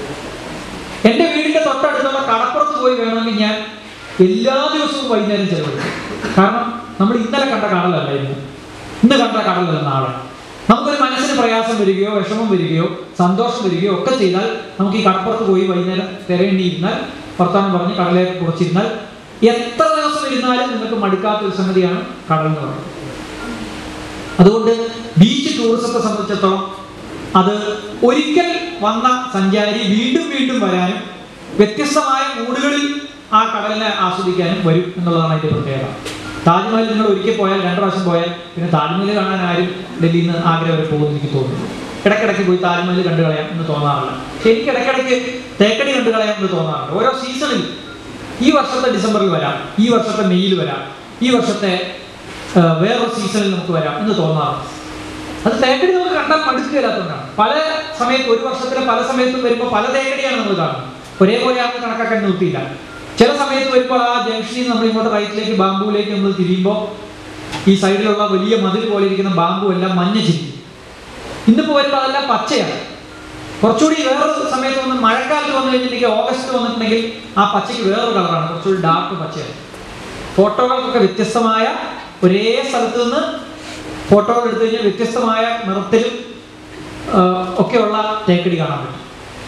എന്റെ വീടിന്റെ തൊട്ടടുത്തുള്ള കടപ്പുറത്ത് പോയി വേണമെങ്കിൽ ഞാൻ എല്ലാ ദിവസവും വൈകുന്നേരം ചെലവഴിക്കും കാരണം നമ്മൾ ഇന്നലെ കണ്ട കടലല്ല ഇന്ന് ഇന്ന് കണ്ട കടലല്ല നാളെ നമുക്കൊരു മനസ്സിന് പ്രയാസം വരികയോ വിഷമം വരികയോ സന്തോഷം വരികയോ ഒക്കെ ചെയ്താൽ നമുക്ക് ഈ കടപ്പുറത്ത് പോയി വൈകുന്നേരം തിരയേണ്ടിയിരുന്നാൽ വർത്തമാനം പറഞ്ഞ് കടലേക്ക് കുറച്ചിരുന്നാൽ എത്ര ദിവസം ഇരുന്നാലും നിങ്ങൾക്ക് മടുക്കാത്ത ഒരു സംഗതിയാണ് കടൽ എന്ന് പറയുന്നത് അതുകൊണ്ട് ബീച്ച് ടൂറിസത്തെ സംബന്ധിച്ചിടത്തോളം അത് ഒരിക്കൽ വന്ന സഞ്ചാരി വീണ്ടും വീണ്ടും വരാനും വ്യത്യസ്തമായ മൂടുകളിൽ ആ കടലിനെ ആസ്വദിക്കാനും വരും എന്നുള്ളതാണ് അതിന്റെ പ്രത്യേകത താജ്മഹൽ നിങ്ങൾ ഒരിക്കൽ പോയാൽ രണ്ട് പ്രാവശ്യം പോയാൽ പിന്നെ താജ്മഹൽ കാണാൻ ആരും ഡൽഹിയിൽ നിന്ന് ആഗ്ര വരെ പോകുമെന്ന് എനിക്ക് തോന്നുന്നു ഇടയ്ക്കിടയ്ക്ക് പോയി താജ്മഹൽ കണ്ടു കളയാം എന്ന് തോന്നാറില്ല പക്ഷെ എനിക്ക് ഇടയ്ക്കിടയ്ക്ക് തേക്കടി കണ്ടു കളയാം എന്ന് തോന്നാറുണ്ട് ഓരോ സീസണിൽ ഈ വർഷത്തെ ഡിസംബറിൽ വരാം ഈ വർഷത്തെ മെയ്യിൽ വരാം ഈ വർഷത്തെ ആ, വേറൊരു സീസണിൽ നമുക്ക് വരാം എന്ന് തോന്നാറുണ്ട് അത് തേക്കടി നമുക്ക് കണ്ടാൽ മടുക്കില്ലാത്തതുകൊണ്ടാണ് പല സമയത്ത് ഒരു വർഷത്തിലെ പല സമയത്തും വരുമ്പോൾ പല തേക്കടിയാണ് നമ്മൾ കാണുന്നത് ഒരേപോലെ ആൾക്ക് കണക്കാക്കാൻ നിർത്തിയില്ല ചില സമയത്ത് വരുമ്പോൾ ആ ജംഗ്ഷനിൽ നമ്മൾ ഇങ്ങോട്ട് റൈറ്റിലേക്ക് ബാമ്പുവിലേക്ക് നമ്മൾ തിരിയുമ്പോൾ ഈ സൈഡിലുള്ള വലിയ മതിൽ പോലെ ഇരിക്കുന്ന ബാമ്പു എല്ലാം മഞ്ഞ ചിരിക്കും ഇന്നിപ്പോൾ വരുമ്പോൾ അതെല്ലാം പച്ചയാണ് കുറച്ചുകൂടി വേറൊരു സമയത്ത് വന്ന് മഴക്കാലത്ത് വന്നു കഴിഞ്ഞിട്ടുണ്ടെങ്കിൽ ഓഗസ്റ്റ് വന്നിട്ടുണ്ടെങ്കിൽ ആ പച്ചയ്ക്ക് വേറൊരു കളറാണ് കുറച്ചുകൂടി ഡാർക്ക് പച്ചയാണ് ഫോട്ടോകൾക്കൊക്കെ വ്യത്യസ്തമായ ഒരേ സ്ഥലത്ത് നിന്ന് ഫോട്ടോകൾ എടുത്തു കഴിഞ്ഞാൽ വ്യത്യസ്തമായ നിറത്തിലും ആ, ഒക്കെയുള്ള തേക്കടി കാണാൻ പറ്റും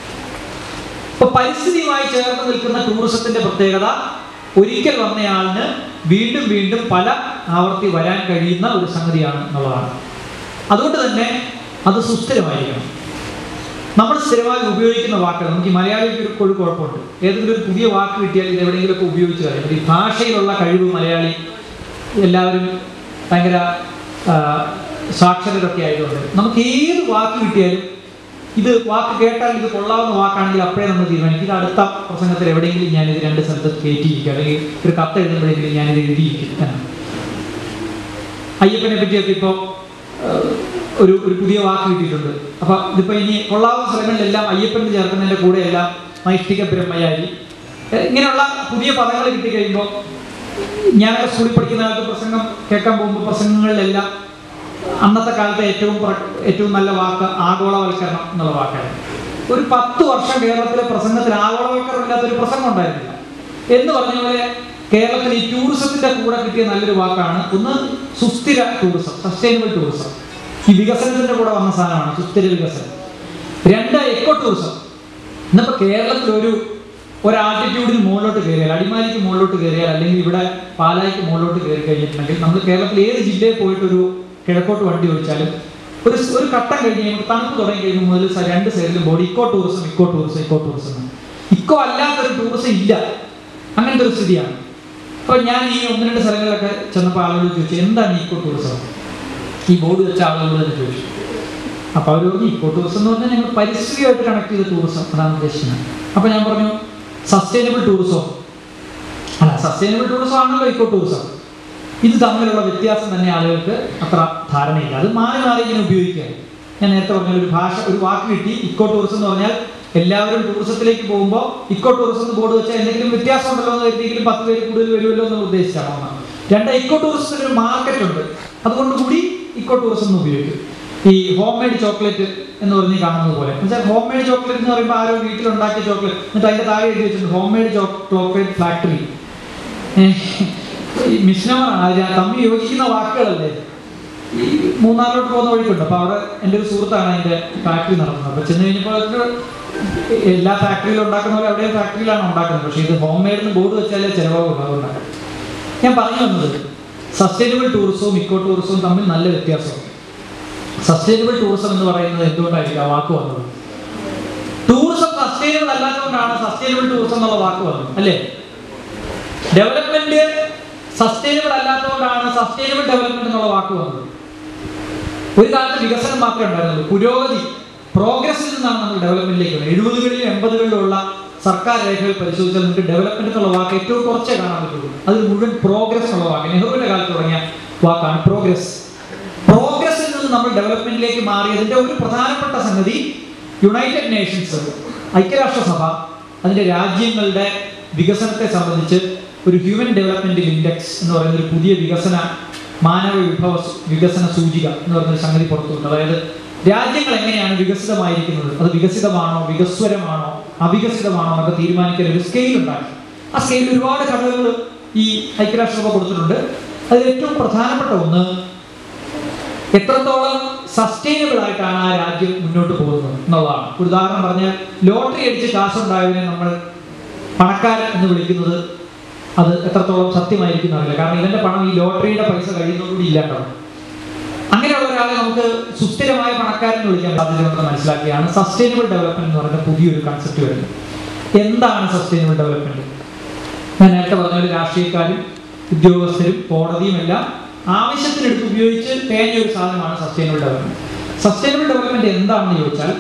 ഇപ്പൊ പരിസ്ഥിതിയുമായി ചേർന്ന് നിൽക്കുന്ന ടൂറിസത്തിന്റെ പ്രത്യേകത ഒരിക്കൽ വന്നയാളിന് വീണ്ടും വീണ്ടും പല ആവർത്തി വരാൻ കഴിയുന്ന ഒരു സംഗതിയാണ് എന്നുള്ളതാണ് അതുകൊണ്ട് തന്നെ അത് സുസ്ഥിരമായിരിക്കണം നമ്മൾ സ്ഥിരമായി ഉപയോഗിക്കുന്ന വാക്കുകൾ നമുക്ക് ഈ മലയാളിക്ക് ഒരു ഒരു കുഴപ്പമുണ്ട് ഏതെങ്കിലും ഒരു പുതിയ വാക്ക് കിട്ടിയാൽ ഇത് എവിടെയെങ്കിലുമൊക്കെ ഉപയോഗിച്ച് കളയും ഈ ഭാഷയിലുള്ള കഴിവ് മലയാളി എല്ലാവരും ഭയങ്കര ആ, സാക്ഷരരൊക്കെ ആയതുകൊണ്ട് നമുക്ക് ഏത് വാക്ക് കിട്ടിയാലും ഇത് വാക്ക് കേട്ടാൽ ഇത് കൊള്ളാവുന്ന വാക്കാണെങ്കിൽ അപ്പോഴേ നമ്മൾ തീരുമാനിക്കും ഇത് അടുത്ത പ്രസംഗത്തിൽ എവിടെയെങ്കിലും ഞാനിത് രണ്ട് സ്ഥലത്ത് കയറ്റിയിരിക്കും അല്ലെങ്കിൽ ഒരു കത്ത് എഴുതുമ്പോഴെങ്കിലും ഞാനിത് എഴുതിയിരിക്കും എന്നാണ് അയ്യപ്പനെ പറ്റിയൊക്കെ ഇപ്പോൾ ഒരു ഒരു പുതിയ വാക്ക് കിട്ടിയിട്ടുണ്ട് അപ്പൊ ഇതിപ്പോ ഇനി കൊള്ളാവുന്ന സ്ഥലങ്ങളിലെല്ലാം അയ്യപ്പൻ എന്ന് ചേർക്കുന്നതിന്റെ കൂടെ എല്ലാം നൈഷ്ഠിക ബ്രഹ്മയാരി ഏഹ് ഇങ്ങനെയുള്ള പുതിയ പദങ്ങൾ കിട്ടിക്കഴിയുമ്പോൾ ഞാനൊക്കെ സ്കൂളിൽ പഠിക്കുന്ന കാലത്ത് പ്രസംഗം കേൾക്കാൻ പോകുമ്പോൾ പ്രസംഗങ്ങളിലെല്ലാം അന്നത്തെ കാലത്തെ ഏറ്റവും പ്ര- ഏറ്റവും നല്ല വാക്ക് ആഗോളവൽക്കരണം എന്നുള്ള വാക്കാണ് ഒരു പത്ത് വർഷം കേരളത്തിലെ പ്രസംഗത്തിൽ ആഗോളവൽക്കരണം ഇല്ലാത്ത ഒരു പ്രസംഗം ഉണ്ടായിരുന്നില്ല എന്ന് പറഞ്ഞ പോലെ കേരളത്തിൽ ഈ ടൂറിസത്തിന്റെ കൂടെ കിട്ടിയ നല്ലൊരു വാക്കാണ് ഒന്ന് സുസ്ഥിര ടൂറിസം സസ്റ്റൈനബിൾ ടൂറിസം ഈ വികസനത്തിന്റെ കൂടെ വന്ന സാധനമാണ് സുസ്ഥിര വികസനം രണ്ട് എക്കോ ടൂറിസം ഇന്നിപ്പോ കേരളത്തിൽ ഒരു ഒരു ആൾട്ടിറ്റ്യൂഡിന് മുകളിലോട്ട് കയറിയാൽ അടിമാലിക്ക് മുകളിലോട്ട് കയറിയാൽ അല്ലെങ്കിൽ ഇവിടെ പാലായിക്ക് മുകളിലോട്ട് കയറി കഴിഞ്ഞിട്ടുണ്ടെങ്കിൽ നമ്മൾ കേരളത്തിൽ ഏത് ജില്ലയിൽ പോയിട്ട് ഒരു കിഴക്കോട്ട് വണ്ടി ഓടിച്ചാലും ഒരു സ് ഒരു ഘട്ടം കഴിഞ്ഞ് കഴിയുമ്പോൾ തണുപ്പ് തുടങ്ങി കഴിയുമ്പോൾ മുതൽ സ- രണ്ട് സൈഡിലും board eco tourism eco tourism eco tourism എന്ന്. ഇക്കോ അല്ലാത്തൊരു ടൂറിസം ഇല്ല അങ്ങനത്തെ ഒരു സ്ഥിതിയാണ് അപ്പൊ ഞാൻ ഈ ഒന്ന് രണ്ട് സ്ഥലങ്ങളിലൊക്കെ ചെന്നപ്പോൾ ആളുകൾ ചോദിച്ചു എന്താണ് ഇക്കോ ടൂറിസം ഈ ബോർഡ് വെച്ച ആളുകളോട് തന്നെ ചോദിച്ചു അപ്പൊ അവർ പറഞ്ഞു ഇക്കോ ടൂറിസം എന്ന് പറഞ്ഞാൽ ഞങ്ങൾ പരിസ്ഥിതിയായിട്ട് കണക്ട് ചെയ്ത ടൂറിസം അതാണ് ഉദ്ദേശിക്കുന്നത് അപ്പൊ ഞാൻ പറഞ്ഞു സസ്റ്റൈനബിൾ ടൂറിസം അല്ല സസ്റ്റൈനബിൾ ടൂറിസം ആണല്ലോ ഇക്കോ ടൂറിസം ഇത് തമ്മിലുള്ള വ്യത്യാസം തന്നെ ആളുകൾക്ക് അത്ര ധാരണയില്ല അത് മാറി മാറി ഇങ്ങനെ ഉപയോഗിക്കുക ഞാൻ നേരത്തെ പറഞ്ഞ ഒരു ഭാഷ ഒരു വാക്ക് കിട്ടി ഇക്കോ ടൂറിസം എന്ന് പറഞ്ഞാൽ എല്ലാവരും ടൂറിസത്തിലേക്ക് പോകുമ്പോൾ ഇക്കോ ടൂറിസം എന്ന് ബോർഡ് വെച്ചാൽ എന്തെങ്കിലും വ്യത്യാസം ഉണ്ടല്ലോ എന്ന് കരുതിയെങ്കിലും പത്ത് പേര് കൂടുതൽ വരുമല്ലോ എന്ന് ഉദ്ദേശിച്ചാണ് ഒന്ന് രണ്ട് ഇക്കോ ടൂറിസത്തിന് ഒരു മാർക്കറ്റ് ഉണ്ട് അതുകൊണ്ട് കൂടി ഇക്കോ ടൂറിസം എന്ന് ഉപയോഗിക്കും ഈ ഹോം മെയ്ഡ് ചോക്ലേറ്റ് എന്ന് പറഞ്ഞ് കാണുന്നത് പോലെ എന്നുവെച്ചാൽ ഹോം മെയ്ഡ് ചോക്ലേറ്റ് എന്ന് പറയുമ്പോൾ ആരോ വീട്ടിലുണ്ടാക്കിയ ചോക്ലേറ്റ് എന്നിട്ട് അതിന്റെ താഴെ എഴുതി വെച്ചിട്ടുണ്ട് ഹോം മെയ്ഡ് ചോക്ലേറ്റ് ഫാക്ടറി ഈ മിഷനമാറാണ് അത് ഞാൻ തമ്മിൽ യോജിക്കുന്ന വാക്കുകളല്ലേ ഈ മൂന്നാറിലോട്ട് പോകുന്ന വഴിക്കുണ്ട് അപ്പൊ അവിടെ എൻ്റെ ഒരു സുഹൃത്താണ് അതിന്റെ ഫാക്ടറി നടത്തുന്നത് അപ്പൊ ചെന്ന് കഴിഞ്ഞപ്പോൾ അവർക്ക് എല്ലാ ഫാക്ടറിയിലും ഉണ്ടാക്കുന്ന പോലെ അവിടെയും ഫാക്ടറിയിലാണ് ഉണ്ടാക്കുന്നത് പക്ഷേ ഇത് ഹോം മെയ്ഡ് ബോർഡ് വെച്ചാലേ ചിലവാകുള്ളൂ അതുകൊണ്ടാണ് ഞാൻ പറഞ്ഞു വന്നത് സസ്റ്റൈനബിൾ ടൂറിസവും ഇക്കോ ടൂറിസവും തമ്മിൽ നല്ല വ്യത്യാസമുണ്ട് സസ്റ്റൈനബിൾ ടൂറിസം എന്ന് പറയുന്നത് എന്തുകൊണ്ടായിരിക്കും ആ വാക്ക് വന്നത് ടൂറിസം സസ്റ്റൈനബിൾ അല്ലാത്തതുകൊണ്ടാണ് സസ്റ്റൈനബിൾ ടൂറിസം എന്നുള്ള വാക്ക് വന്നത് അല്ലേ ഡെവലപ്മെന്റ് സസ്റ്റൈനബിൾ അല്ലാത്തതുകൊണ്ടാണ് സസ്റ്റൈനബിൾ ഡെവലപ്മെന്റ് എന്നുള്ള വാക്ക് വന്നത് ഒരു കാലത്ത് വികസനം മാത്രമേ ഉണ്ടായിരുന്നുള്ളൂ പുരോഗതി പ്രോഗ്രസിൽ നിന്നാണ് നമ്മൾ ഡെവലപ്മെന്റിലേക്ക് വരുന്നത് എഴുപതുകളിലും എൺപതുകളിലും ഉള്ള സർക്കാർ രേഖകൾ പരിശോധിച്ചാൽ നമുക്ക് ഡെവലപ്മെന്റ് എന്നുള്ള വാക്ക് ഏറ്റവും കുറച്ചേ കാണാൻ പറ്റുള്ളൂ അതിൽ മുഴുവൻ പ്രോഗ്രസ് എന്നുള്ള വാക്ക് നെഹ്റുവിന്റെ കാലത്ത് തുടങ്ങിയ വാക്കാണ് പ്രോഗ്രസ് പ്രോഗ്രസിൽ നിന്ന് നമ്മൾ ഡെവലപ്മെന്റിലേക്ക് മാറിയതിന്റെ ഒരു പ്രധാനപ്പെട്ട സംഗതി യുണൈറ്റഡ് നേഷൻസ് ഐക്യരാഷ്ട്രസഭ അതിന്റെ രാജ്യങ്ങളുടെ വികസനത്തെ സംബന്ധിച്ച് ഒരു ഹ്യൂമൻ ഡെവലപ്മെന്റ് ഇൻഡെക്സ് എന്ന് പറയുന്ന ഒരു പുതിയ വികസന മാനവ വിഭവ സു- വികസന സൂചിക എന്ന് പറയുന്ന ഒരു സംഗതി പുറത്തുണ്ട് അതായത് രാജ്യങ്ങൾ എങ്ങനെയാണ് വികസിതമായിരിക്കുന്നത് അത് വികസിതമാണോ വികസ്വരമാണോ അവികസിതമാണോ എന്നൊക്കെ തീരുമാനിക്കാൻ ഒരു സ്കെയിൽ ഉണ്ടാക്കി ആ സ്കെയിലിൽ ഒരുപാട് ഘടകങ്ങൾ ഈ ഐക്യരാഷ്ട്രസഭ കൊടുത്തിട്ടുണ്ട് അതിൽ ഏറ്റവും പ്രധാനപ്പെട്ട ഒന്ന് എത്രത്തോളം സസ്റ്റൈനബിൾ ആയിട്ടാണ് ആ രാജ്യം മുന്നോട്ട് പോകുന്നത് എന്നുള്ളതാണ് ഒരു ഉദാഹരണം പറഞ്ഞാൽ ലോട്ടറി അടിച്ച് കാശുണ്ടായതിനെ നമ്മൾ പണക്കാരൻ എന്ന് വിളിക്കുന്നത് അത് എത്രത്തോളം സത്യമായിരിക്കും അറിയില്ല കാരണം ഇവന്റെ പണം ഈ ലോട്ടറിയുടെ പൈസ കഴിയുന്നതോടുകൂടി ഇല്ലാണ്ടാവും അങ്ങനെയുള്ള ഒരാളെ നമുക്ക് സുസ്ഥിരമായ പണക്കാരൻ എന്ന് വിളിക്കാൻ സാധ്യതയുണ്ടെന്ന് മനസ്സിലാക്കിയാണ് സസ്റ്റൈനബിൾ ഡെവലപ്മെന്റ് എന്ന് പറയുന്ന പുതിയൊരു കൺസെപ്റ്റ് വരുന്നത് എന്താണ് സസ്റ്റൈനബിൾ ഡെവലപ്മെന്റ് ഞാൻ നേരത്തെ പറഞ്ഞ പോലെ രാഷ്ട്രീയക്കാരും ഉദ്യോഗസ്ഥരും കോടതിയും എല്ലാം ആവശ്യത്തിനെടുത്ത് ഉപയോഗിച്ച് തേഞ്ഞ ഒരു സാധനമാണ് സസ്റ്റൈനബിൾ ഡെവലപ്മെന്റ് സസ്റ്റൈനബിൾ ഡെവലപ്മെന്റ് എന്താണെന്ന് ചോദിച്ചാൽ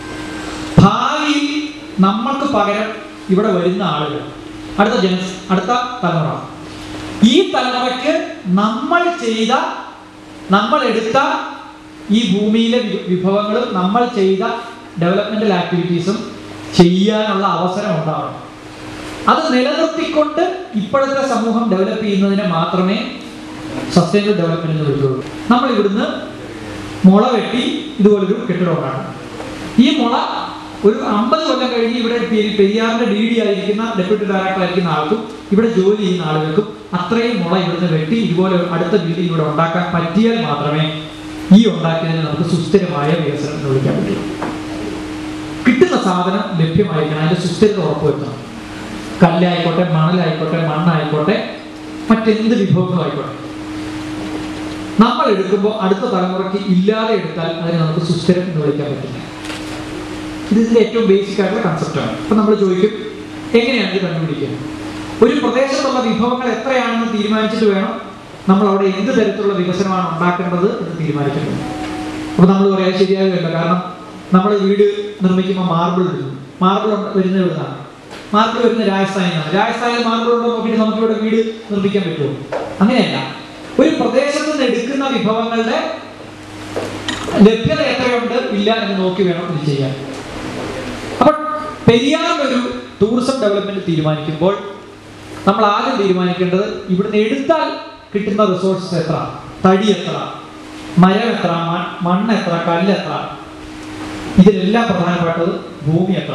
ഭാവിയിൽ നമ്മൾക്ക് പകരം ഇവിടെ വരുന്ന ആളുകൾ അടുത്ത ജന അടുത്ത തലമുറ ഈ തലമുറയ്ക്ക് നമ്മൾ ചെയ്ത നമ്മൾ എടുത്ത ഈ ഭൂമിയിലെ വി- വിഭവങ്ങളും നമ്മൾ ചെയ്ത ഡെവലപ്മെന്റൽ ആക്ടിവിറ്റീസും ചെയ്യാനുള്ള അവസരം ഉണ്ടാവണം അത് നിലനിർത്തിക്കൊണ്ട് ഇപ്പോഴത്തെ സമൂഹം ഡെവലപ്പ് ചെയ്യുന്നതിനെ മാത്രമേ സസ്റ്റൈനബിൾ ഡെവലപ്മെന്റ് എന്ന് വിളിക്കുള്ളൂ നമ്മൾ ഇവിടുന്ന് മുള വെട്ടി ഇതുപോലൊരു കെട്ടിടം ഉണ്ടാക്കണം ഈ മുള ഒരു അമ്പത് കൊല്ലം കഴിഞ്ഞ് ഇവിടെ പെ- പെരിയാറിന്റെ ഡി ഡി ആയിരിക്കുന്ന ഡെപ്യൂട്ടി ഡയറക്ടർ ആയിരിക്കുന്ന ആൾക്കും ഇവിടെ ജോലി ചെയ്യുന്ന ആളുകൾക്കും അത്രയും മുള ഇവിടുന്ന് വെട്ടി ഇതുപോലെ അടുത്ത ബിൽഡിംഗ് ഇവിടെ ഉണ്ടാക്കാൻ പറ്റിയാൽ മാത്രമേ ഈ ഉണ്ടാക്കിയതിനെ നമുക്ക് സുസ്ഥിരമായ വികസനം എന്ന് വിളിക്കാൻ പറ്റൂ കിട്ടുന്ന സാധനം ലഭ്യമായിരിക്കണം അതിന്റെ സുസ്ഥിരത ഉറപ്പുവരുത്തണം കല്ലായിക്കോട്ടെ മണലായിക്കോട്ടെ മണ്ണായിക്കോട്ടെ മറ്റെന്ത് വിഭവങ്ങളും ആയിക്കോട്ടെ നമ്മൾ എടുക്കുമ്പോൾ അടുത്ത തലമുറയ്ക്ക് ഇല്ലാതെ എടുത്താൽ അതിനെ നമുക്ക് സുസ്ഥിരം എന്ന് വിളിക്കാൻ പറ്റില്ല ഇത് ഇതിന്റെ ഏറ്റവും ബേസിക് ആയിട്ടുള്ള കൺസെപ്റ്റാണ് അപ്പൊ നമ്മൾ ചോദിക്കും എങ്ങനെയാണ് ഇത് കണ്ടുപിടിക്കുക ഒരു പ്രദേശത്തുള്ള വിഭവങ്ങൾ എത്രയാണെന്ന് തീരുമാനിച്ചിട്ട് വേണം നമ്മൾ അവിടെ എന്ത് തരത്തിലുള്ള വികസനമാണ് ഉണ്ടാക്കേണ്ടത് എന്ന് തീരുമാനിക്കേണ്ടത് അപ്പൊ നമ്മൾ പറയാൻ ശരിയാകില്ല കാരണം നമ്മൾ വീട് നിർമ്മിക്കുമ്പോൾ മാർബിൾ ഇടുന്നു മാർബിൾ വരുന്നത് ഇവിടുന്നാണ് മാർബിൾ വരുന്ന രാജസ്ഥാനിൽ നിന്നാണ് രാജസ്ഥാനിൽ മാർബിൾ ഉണ്ടോ നോക്കിയിട്ട് നമുക്ക് ഇവിടെ വീട് നിർമ്മിക്കാൻ പറ്റുമോ അങ്ങനെയല്ല ഒരു പ്രദേശത്ത് നിന്ന് എടുക്കുന്ന വിഭവങ്ങളുടെ ലഭ്യത എത്രയുണ്ട് ഇല്ല എന്ന് നോക്കി വേണം ഇത് ചെയ്യാൻ അപ്പോൾ പെരിയാറിന്റെ ഒരു ടൂറിസം ഡെവലപ്മെന്റ് തീരുമാനിക്കുമ്പോൾ നമ്മൾ ആദ്യം തീരുമാനിക്കേണ്ടത് ഇവിടുന്ന് എടുത്താൽ കിട്ടുന്ന റിസോഴ്സസ് എത്ര തടി എത്ര മരം എത്ര മ- മണ്ണ് എത്ര കല്ല് എത്ര ഇതിലെല്ലാം പ്രധാനപ്പെട്ടത് ഭൂമി എത്ര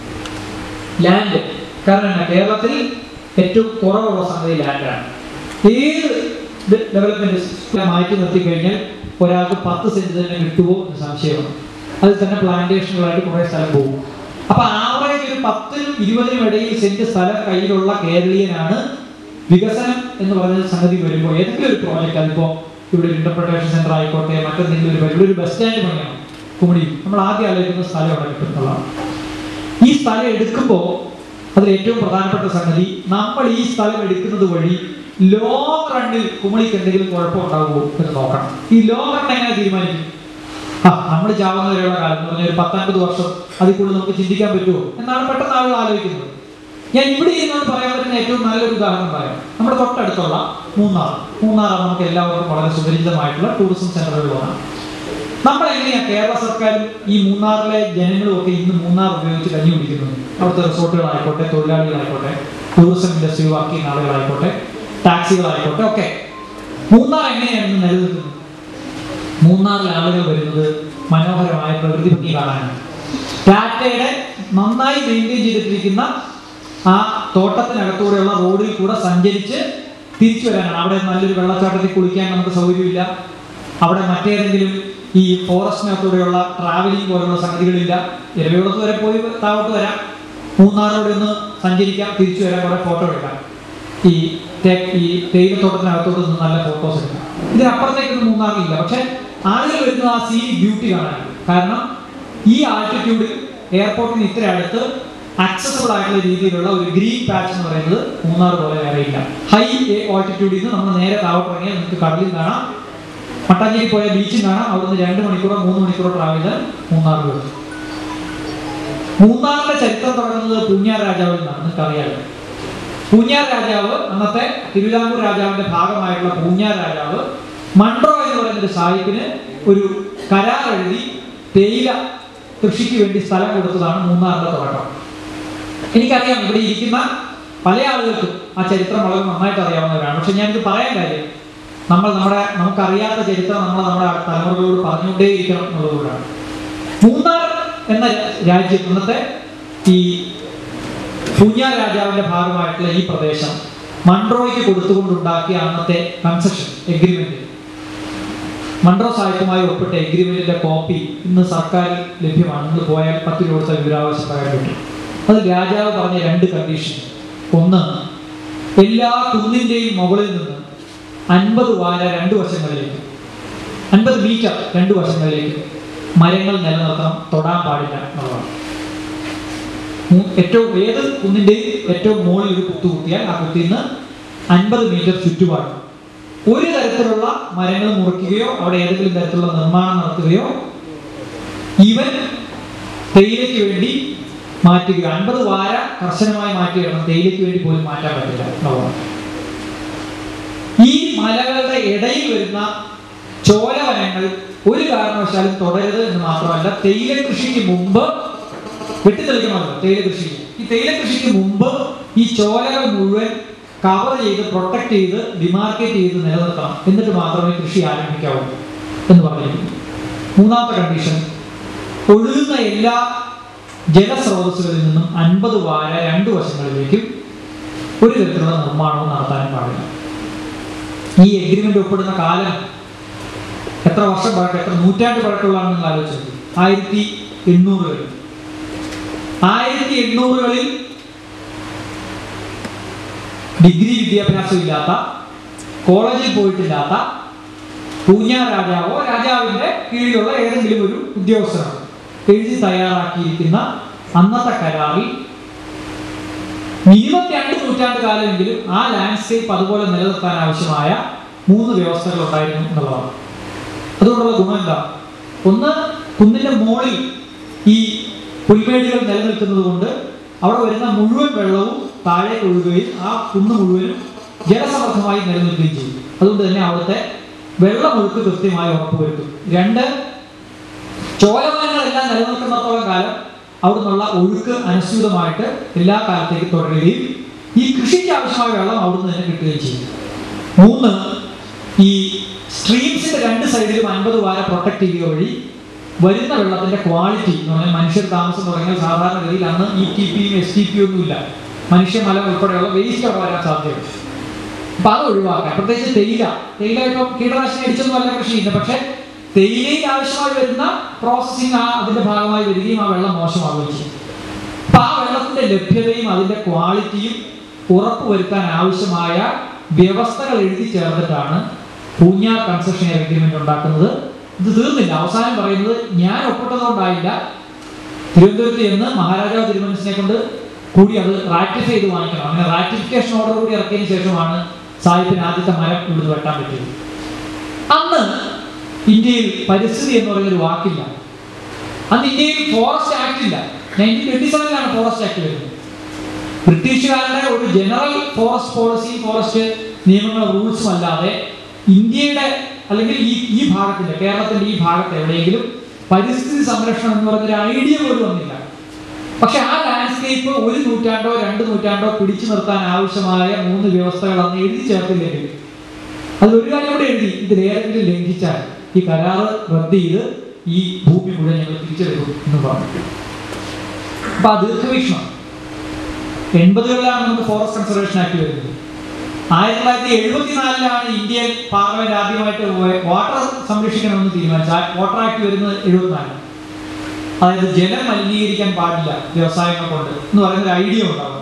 ലാൻഡ് കാരണം എന്നാ, കേരളത്തിൽ ഏറ്റവും കുറവുള്ള സംഗതി ലാൻഡാണ് ഏത് ഡെവലപ്മെന്റ് മാറ്റി നിർത്തി കഴിഞ്ഞാൽ ഒരാൾക്ക് പത്ത് സെന്റ് തന്നെ കിട്ടുമോ എന്ന് സംശയമാണ് അതിൽ തന്നെ പ്ലാന്റേഷനുകളായിട്ട് കുറേ സ്ഥലം പോകും അപ്പൊ ആവറേജ് ഒരു പത്തിനും ഇരുപതിനും ഇടയിൽ സെന്റ് സ്ഥലം കയ്യിലുള്ള കേരളീയനാണ് വികസനം എന്ന് പറഞ്ഞ സംഗതി വരുമ്പോൾ ഏതെങ്കിലും ഒരു പ്രോജക്റ്റ് അതിപ്പോ ഇവിടെ ഒരു ഇന്റർപ്രിട്ടേഷൻ സെന്റർ ആയിക്കോട്ടെ മറ്റെന്തെങ്കിലും ഒരു ഇവിടെ ഒരു ബസ് സ്റ്റാൻഡ് പണിയണം കുമളി നമ്മൾ ആദ്യം ആലോചിക്കുന്ന സ്ഥലം അവിടെ കിട്ടുന്നതാണ് ഈ സ്ഥലം എടുക്കുമ്പോൾ അതിൽ ഏറ്റവും പ്രധാനപ്പെട്ട സംഗതി നമ്മൾ ഈ സ്ഥലം എടുക്കുന്നത് വഴി ലോങ് റണ്ണിൽ കുമളിക്ക് എന്തെങ്കിലും കുഴപ്പമുണ്ടാകുമോ എന്ന് നോക്കണം ഈ ലോങ് റൺ എങ്ങനെ തീരുമാനിക്കും ആ നമ്മൾ ചാവുന്ന വരെയുള്ള കാലം എന്ന് പറഞ്ഞാൽ ഒരു പത്തൊൻപത് വർഷം അതിൽ കൂടുതൽ നമുക്ക് ചിന്തിക്കാൻ പറ്റുമോ എന്നാണ് പെട്ടെന്ന് ആളുകൾ ആലോചിക്കുന്നത് ഞാൻ ഇവിടെ ഇരുന്നോട് പറയാൻ പറ്റുന്ന ഏറ്റവും നല്ലൊരു ഉദാഹരണം പറയാം നമ്മുടെ തൊട്ടടുത്തുള്ള മൂന്നാർ മൂന്നാറാണ് നമുക്ക് എല്ലാവർക്കും വളരെ സുപരിചിതമായിട്ടുള്ള ടൂറിസം സെന്ററുകളാണ് നമ്മൾ എങ്ങനെയാ കേരള സർക്കാരും ഈ മൂന്നാറിലെ ജനങ്ങളും ഒക്കെ ഇന്ന് മൂന്നാർ ഉപയോഗിച്ച് കഞ്ഞി കുടിക്കുന്നത് അവിടുത്തെ റിസോർട്ടുകളായിക്കോട്ടെ തൊഴിലാളികളായിക്കോട്ടെ ടൂറിസം ഇൻഡസ്ട്രി വർക്ക് ചെയ്യുന്ന ആളുകളായിക്കോട്ടെ ടാക്സികളായിക്കോട്ടെ ഒക്കെ മൂന്നാർ എങ്ങനെയാണ് ഇന്ന് നിലനിൽക്കുന്നത് മൂന്നാറിൽ ആളുകൾ വരുന്നത് മനോഹരമായ പ്രകൃതി ഭംഗി കാണാനാണ് ടാറ്റയുടെ നന്നായി മെയിൻറ്റെയിൻ ചെയ്തിട്ടിരിക്കുന്ന ആ തോട്ടത്തിനകത്തൂടെയുള്ള റോഡിൽ കൂടെ സഞ്ചരിച്ച് തിരിച്ചു വരാനാണ് അവിടെ നല്ലൊരു വെള്ളച്ചാട്ടത്തിൽ കുളിക്കാൻ നമുക്ക് സൗകര്യമില്ല അവിടെ മറ്റേതെങ്കിലും ഈ ഫോറസ്റ്റിനകത്തൂടെയുള്ള ട്രാവലിംഗ് പോലുള്ള സംഗതികളില്ല ഇരവികുളത്ത് വരെ പോയി താഴോട്ട് വരാം മൂന്നാറിലൂടെ ഒന്ന് സഞ്ചരിക്കാം തിരിച്ചു വരാൻ കുറെ ഫോട്ടോ എടുക്കാം ഈ തേ- ഈ തേയിലത്തോട്ടത്തിനകത്തോട്ട് നിന്ന് നല്ല ഫോട്ടോസ് എടുക്കാം ഇതിനപ്പുറത്തേക്കൊന്നും മൂന്നാറിലില്ല പക്ഷെ ആളുകൾ വരുന്നത് ആ സീ ബ്യൂട്ടി കാണാൻ കാരണം ഈ ആൾട്ടിറ്റ്യൂഡിൽ എയർപോർട്ടിന് ഇത്ര അടുത്ത് ആക്സസബിൾ ആയിട്ടുള്ള രീതിയിലുള്ള ഒരു ഗ്രീൻ പാച്ച് എന്ന് പറയുന്നത് മൂന്നാർ പോലെ വേറെ ഇല്ല ഹൈ ഓൾട്ടിറ്റ്യൂഡിൽ നിന്ന് നമ്മൾ നേരെ താഴോട്ടിറങ്ങിയാൽ നിങ്ങൾക്ക് കടലിൽ കാണാം മട്ടാഞ്ചേരി പോയ ബീച്ചും കാണാം അവിടുന്ന് രണ്ട് മണിക്കൂറോ മൂന്ന് മണിക്കൂറോ ട്രാവൽ ചെയ്താൽ മൂന്നാർ വരും മൂന്നാറിന്റെ ചരിത്രം തുടങ്ങുന്നത് പൂഞ്ഞാർ രാജാവിൽ നിന്നാണ് നിങ്ങൾക്ക് അറിയാമല്ലോ പൂഞ്ഞാർ രാജാവ് അന്നത്തെ തിരുവിതാംകൂർ രാജാവിന്റെ ഭാഗമായിട്ടുള്ള പൂഞ്ഞാർ രാജാവ് മൺട്രോ എന്ന് പറയുന്ന ഒരു സാഹിബിന് ഒരു കരാർ എഴുതി തേയില കൃഷിക്ക് വേണ്ടി സ്ഥലം കൊടുത്തതാണ് മൂന്നാറിന്റെ തുടക്കം എനിക്കറിയാം ഇവിടെ ഇരിക്കുന്ന പല ആളുകൾക്കും ആ ചരിത്രം വളരെ നന്നായിട്ട് അറിയാവുന്നവരാണ് പക്ഷെ ഞാനിത് പറയാൻ കാര്യം നമ്മൾ നമ്മുടെ നമുക്കറിയാത്ത ചരിത്രം നമ്മൾ നമ്മുടെ തലമുറകളോട് പറഞ്ഞുകൊണ്ടേയിരിക്കണം എന്നുള്ളതുകൊണ്ടാണ് മൂന്നാർ എന്ന രാജ്യം ഇന്നത്തെ ഈ പൂഞ്ഞാർ രാജാവിന്റെ ഭാഗമായിട്ടുള്ള ഈ പ്രദേശം മൺട്രോയ്ക്ക് കൊടുത്തുകൊണ്ടുണ്ടാക്കിയ അന്നത്തെ കൺസെഷൻ എഗ്രിമെന്റ് മൺട്രോ സാഹിത്യമായി ഒപ്പിട്ട എഗ്രിമെന്റിന്റെ കോപ്പി ഇന്ന് സർക്കാരിൽ ലഭ്യമാണ് ഇന്ന് പോയാൽ പത്ത് രൂപ കൊടുത്ത വിവരാവകാശ പ്രകാരം കിട്ടും അത് രാജാവ് പറഞ്ഞ രണ്ട് കണ്ടീഷൻ ഒന്ന് എല്ലാ കുന്നിന്റെയും മുകളിൽ നിന്ന് അൻപത് വാര രണ്ട് വശങ്ങളിലേക്ക് അൻപത് മീറ്റർ രണ്ട് വശങ്ങളിലേക്ക് മരങ്ങൾ നിലനിർത്തണം തൊടാൻ പാടില്ല എന്നുള്ളതാണ് മൂ- ഏറ്റവും ഏത് കുന്നിന്റെയും ഏറ്റവും മുകളിൽ ഒരു കുത്തു കുത്തിയാൽ ആ കുത്തിൽ നിന്ന് അൻപത് മീറ്റർ ചുറ്റുപാട് ഒരു തരത്തിലുള്ള മരങ്ങൾ മുറിക്കുകയോ അവിടെ ഏതെങ്കിലും തരത്തിലുള്ള നിർമ്മാണം നടത്തുകയോ ഈവൻ തേയിലയ്ക്ക് വേണ്ടി മാറ്റുക അൻപത് വാര കർശനമായി മാറ്റിയിടണം തേയിലയ്ക്ക് വേണ്ടി പോലും മാറ്റാൻ പറ്റില്ല എന്നുള്ളതാണ് ഈ മലകളുടെ ഇടയിൽ വരുന്ന ചോലവനങ്ങൾ ഒരു കാരണവശാലും തുടരുത് എന്ന് മാത്രമല്ല തേയില കൃഷിക്ക് മുമ്പ് വെട്ടിത്തെളിക്കണമല്ലോ തേയില കൃഷിക്ക് ഈ തേയില കൃഷിക്ക് മുമ്പ് ഈ ചോലകൾ മുഴുവൻ കവർ ചെയ്ത് പ്രൊട്ടക്ട് ചെയ്ത് ഡിമാർക്കേറ്റ് ചെയ്ത് നിലനിർത്തണം എന്നിട്ട് മാത്രമേ കൃഷി ആരംഭിക്കാവൂ എന്ന് പറഞ്ഞിരിക്കുന്നു മൂന്നാമത്തെ കണ്ടീഷൻ ഒഴുകുന്ന എല്ലാ ജലസ്രോതസ്സുകളിൽ നിന്നും അൻപത് വാര രണ്ട് വശങ്ങളിലേക്കും ഒരു തരത്തിലുള്ള നിർമ്മാണവും നടത്താനും പാടില്ല ഈ എഗ്രിമെന്റ് ഒപ്പിടുന്ന കാലം എത്ര വർഷം പഴക്കം എത്ര നൂറ്റാണ്ട് പഴക്കമുള്ളതാണെന്ന് നിങ്ങൾ ആലോചിച്ചത് ആയിരത്തി എണ്ണൂറുകളിൽ ആയിരത്തി എണ്ണൂറുകളിൽ ഡിഗ്രി വിദ്യാഭ്യാസം ഇല്ലാത്ത കോളേജിൽ പോയിട്ടില്ലാത്ത പൂഞ്ഞാ രാജാവോ രാജാവിന്റെ കീഴിലുള്ള ഏതെങ്കിലും ഒരു ഉദ്യോഗസ്ഥനാണ് എഴുതി തയ്യാറാക്കിയിരിക്കുന്ന അന്നത്തെ കരാറിൽ മിനിമം രണ്ട് നൂറ്റാണ്ട് കാലമെങ്കിലും ആ ലാൻഡ്സ്കേപ്പ് അതുപോലെ നിലനിർത്താൻ ആവശ്യമായ മൂന്ന് വ്യവസ്ഥകൾ ഉണ്ടായിരുന്നു എന്നുള്ളതാണ് അതുകൊണ്ടുള്ള ഗുണം എന്താ ഒന്ന് കുന്നിന്റെ മുകളിൽ ഈ പുൽമേടുകൾ നിലനിൽക്കുന്നത് കൊണ്ട് അവിടെ വരുന്ന മുഴുവൻ വെള്ളവും താഴേക്ക് ഒഴുകുകയും ആ കുന്ന് മുഴുവനും ജലസമൃദ്ധമായി നിലനിൽക്കുകയും ചെയ്യും അതുകൊണ്ട് തന്നെ അവിടുത്തെ വെള്ളമൊഴുക്ക് കൃത്യമായി ഉറപ്പുവരുത്തും രണ്ട് ചോലവനങ്ങളെല്ലാം നിലനിൽക്കുന്നിടത്തോളം കാലം അവിടുന്നുള്ള ഒഴുക്ക് അനുസൃതമായിട്ട് എല്ലാ കാലത്തേക്കും തുടരുകയും ഈ കൃഷിക്ക് ആവശ്യമായ വെള്ളം അവിടുന്ന് തന്നെ കിട്ടുകയും ചെയ്യും മൂന്ന് ഈ സ്ട്രീംസിന്റെ രണ്ട് സൈഡിലും അൻപത് വാര പ്രൊട്ടക്ട് ചെയ്യുക വഴി വരുന്ന വെള്ളത്തിന്റെ ക്വാളിറ്റി എന്ന് പറഞ്ഞാൽ മനുഷ്യർ താമസം തുടങ്ങിയ സാധാരണ ഗതിയിൽ അന്ന് ഇ ടി പിയും എസ് ടി പിയും ഒന്നുമില്ല മനുഷ്യമലം ഉൾപ്പെടെയുള്ള വേസ്റ്റ് അവിടെ വരാൻ സാധ്യതയുണ്ട് അപ്പൊ അത് ഒഴിവാക്കാൻ പ്രത്യേകിച്ച് തേയില തേയില ഇപ്പം കീടനാശിനി അടിച്ചൊന്നും അല്ല കൃഷി ചെയ്യുന്നത് പക്ഷെ തേയിലയിൽ ആവശ്യമായി വരുന്ന പ്രോസസ്സിംഗ് ആ അതിന്റെ ഭാഗമായി വരികയും ആ വെള്ളം മോശമാവുകയും ചെയ്യും അപ്പൊ ആ വെള്ളത്തിന്റെ ലഭ്യതയും അതിന്റെ ക്വാളിറ്റിയും ഉറപ്പുവരുത്താൻ ആവശ്യമായ വ്യവസ്ഥകൾ എഴുതി ചേർന്നിട്ടാണ് പൂഞ്ഞാർ കൺസെഷൻ എഗ്രിമെന്റ് ഉണ്ടാക്കുന്നത് ഇത് തീർന്നില്ല അവസാനം പറയുന്നത് ഞാൻ ഒപ്പിട്ടതുകൊണ്ടായില്ല തിരുവനന്തപുരത്ത് ചെന്ന് മഹാരാജാവ് തിരുമനസിനെ കൊണ്ട് കൂടി അത് റാറ്റിഫൈ ചെയ്ത് വാങ്ങിക്കണം അങ്ങനെ റാറ്റിഫിക്കേഷൻ ഓർഡർ കൂടി ഇറക്കിയതിന് ശേഷമാണ് സാഹിബിന് ആദ്യത്തെ മരം ഇവിടുന്ന് വെട്ടാൻ പറ്റിയത് അന്ന് ഇന്ത്യയിൽ പരിസ്ഥിതി എന്ന് പറയുന്ന ഒരു വാക്കില്ല അന്ന് ഇന്ത്യയിൽ ഫോറസ്റ്റ് ആക്ട് ഇല്ല നയൻറ്റീൻ ട്വന്റി സെവനിലാണ് ഫോറസ്റ്റ് ആക്ട് വരുന്നത് ബ്രിട്ടീഷുകാരുടെ ഒരു ജനറൽ ഫോറസ്റ്റ് പോളിസി ഫോറസ്റ്റ് നിയമങ്ങളും റൂൾസും അല്ലാതെ ഇന്ത്യയുടെ അല്ലെങ്കിൽ ഈ ഈ ഭാഗത്തിന്റെ കേരളത്തിന്റെ ഈ ഭാഗത്ത് എവിടെയെങ്കിലും പരിസ്ഥിതി സംരക്ഷണം എന്ന് പറഞ്ഞൊരു ഐഡിയ പോലും വന്നില്ല പക്ഷെ ആ ലാൻഡ്സ്കേപ്പ് ഒരു നൂറ്റാണ്ടോ രണ്ട് നൂറ്റാണ്ടോ പിടിച്ചു നിർത്താൻ ആവശ്യമായ മൂന്ന് വ്യവസ്ഥകൾ അന്ന് എഴുതി ചേർത്തില്ലെങ്കിൽ അതിൽ ഒരു കാര്യം കൂടെ എഴുതി ഇതിൽ ഏതെങ്കിലും ലംഘിച്ചാൽ ഈ കരാറ് റദ്ദ് ചെയ്ത് ഈ ഭൂമി മുഴുവൻ ഞങ്ങൾ തിരിച്ചെടുക്കും എന്ന് പറഞ്ഞു അപ്പൊ ആ ദീർഘവീക്ഷണം എൺപതുകളിലാണ് നമുക്ക് ഫോറസ്റ്റ് കൺസർവേഷൻ ആക്ട് വരുന്നത് ആയിരത്തി തൊള്ളായിരത്തി എഴുപത്തിനാലിലാണ് ഇന്ത്യൻ പാർലമെന്റ് ആദ്യമായിട്ട് വാട്ടർ സംരക്ഷിക്കണമെന്ന് തീരുമാനിച്ചത് വാട്ടർ ആക്ട് വരുന്നത് എഴുപത്തിനാല് അതായത് ജലം മലിനീകരിക്കാൻ പാടില്ല വ്യവസായങ്ങൾ കൊണ്ട് എന്ന് പറയുന്ന ഒരു ഐഡിയ ഉണ്ടാവും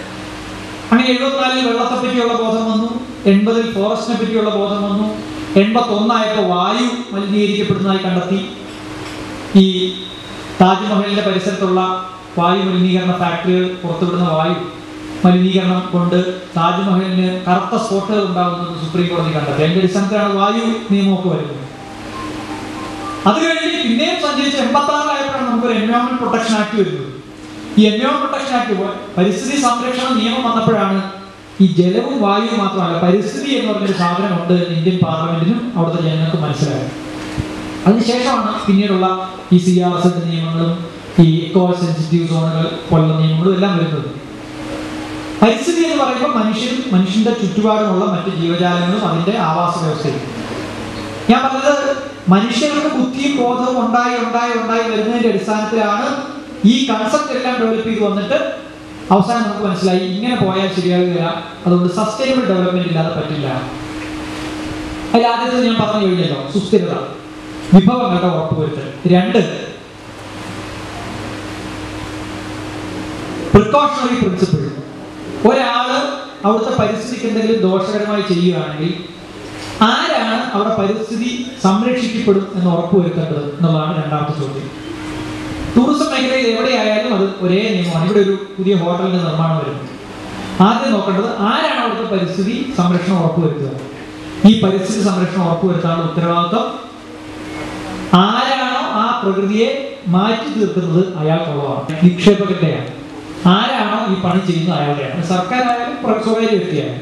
അങ്ങനെ എഴുപത്തിനാലിൽ വെള്ളത്തെ പറ്റിയുള്ള ബോധം വന്നു എൺപതിൽ ഫോറസ്റ്റിനെ പറ്റിയുള്ള ബോധം വന്നു എൺപത്തി ഒന്നായപ്പോൾ വായു മലിനീകരിക്കപ്പെടുന്നതായി കണ്ടെത്തി ഈ താജ്മഹലിന്റെ പരിസരത്തുള്ള വായു മലിനീകരണ ഫാക്ടറികൾ പുറത്തുവിടുന്ന വായു മലിനീകരണം കൊണ്ട് താജ്മഹലിന് കറുത്ത സ്പോട്ടുകൾ ഉണ്ടാകുന്നത് സുപ്രീം കോടതി കണ്ടെത്തി അതിന്റെ അടിസ്ഥാനത്തിലാണ് വായു നിയമമൊക്കെ വരുന്നത് അത് കഴിഞ്ഞ് പിന്നെയും സഞ്ചരിച്ച് എൺപത്തി ആറിലായപ്പോഴാണ് നമുക്കൊരു എൻവയോൺമെന്റ് പ്രൊട്ടക്ഷൻ ആക്ട് വരുന്നത് ഈ എൻവയോൺമെന്റ് പ്രൊട്ടക്ഷൻ ആക്ട് പരിസ്ഥിതി സംരക്ഷണ നിയമം വന്നപ്പോഴാണ് ഈ ജലവും വായുവും മാത്രമല്ല പരിസ്ഥിതി എന്ന് പറഞ്ഞൊരു സാധനമുണ്ട് എന്ന് ഇന്ത്യൻ പാർലമെന്റിനും അവിടുത്തെ ജനങ്ങൾക്ക് മനസ്സിലായത് അതിനുശേഷമാണ് പിന്നീടുള്ള ഈ സി ആർ എസ് നിയമങ്ങളും ഈ ഇക്കോ സെൻസിറ്റീവ് സോണുകൾ പോലുള്ള നിയമങ്ങളും എല്ലാം വരുന്നത് പരിസ്ഥിതി എന്ന് പറയുമ്പോൾ മനുഷ്യനും മനുഷ്യന്റെ ചുറ്റുപാടുമുള്ള മറ്റ് ജീവജാലങ്ങളും അതിന്റെ ആവാസ വ്യവസ്ഥയും ഞാൻ പറഞ്ഞത് മനുഷ്യർക്ക് ബുദ്ധിയും ബോധവും ഉണ്ടായി ഉണ്ടായി ഉണ്ടായി വരുന്നതിന്റെ അടിസ്ഥാനത്തിലാണ് ഈ കൺസെപ്റ്റ് എല്ലാം ഡെവലപ്പ് ചെയ്ത് വന്നിട്ട് അവസാനം നമുക്ക് മനസ്സിലായി ഇങ്ങനെ പോയാൽ ശരിയാകുകയില്ല അതുകൊണ്ട് സസ്റ്റൈനബിൾ ഡെവലപ്മെന്റ് ഇല്ലാതെ പറ്റില്ല അതിൽ ആദ്യത്തെ ഞാൻ പറഞ്ഞു കഴിഞ്ഞല്ലോ സുസ്ഥിരത വിഭവങ്ങളുടെ ഉറപ്പുവരുത്തൽ രണ്ട് പ്രിക്കോഷണറി പ്രിൻസിപ്പിൾ ഒരാള് അവിടുത്തെ പരിസ്ഥിതിക്ക് എന്തെങ്കിലും ദോഷകരമായി ചെയ്യുകയാണെങ്കിൽ ആരാണ് അവിടെ പരിസ്ഥിതി സംരക്ഷിക്കപ്പെടും എന്ന് ഉറപ്പുവരുത്തേണ്ടത് എന്നുള്ളതാണ് രണ്ടാമത്തെ ചോദ്യം ടൂറിസം മേഖലയിൽ എവിടെയായാലും അത് ഒരേ നിയമമാണ് ഇവിടെ ഒരു പുതിയ ഹോട്ടലിന്റെ നിർമ്മാണം വരുന്നു ആദ്യം നോക്കേണ്ടത് ആരാണ് അവിടുത്തെ പരിസ്ഥിതി സംരക്ഷണം ഉറപ്പുവരുത്തുക ഈ പരിസ്ഥിതി സംരക്ഷണം ഉറപ്പുവരുത്താനുള്ള ഉത്തരവാദിത്വം ആരാണോ ആ പ്രകൃതിയെ മാറ്റി തീർക്കുന്നത് അയാൾക്കുള്ളതാണ് നിക്ഷേപകന്റെയാണ് ആരാണോ ഈ പണി ചെയ്യുന്നത് അയാളുടെയാണ് സർക്കാരായാലും പ്ര- സ്വകാര്യ വ്യക്തിയായാലും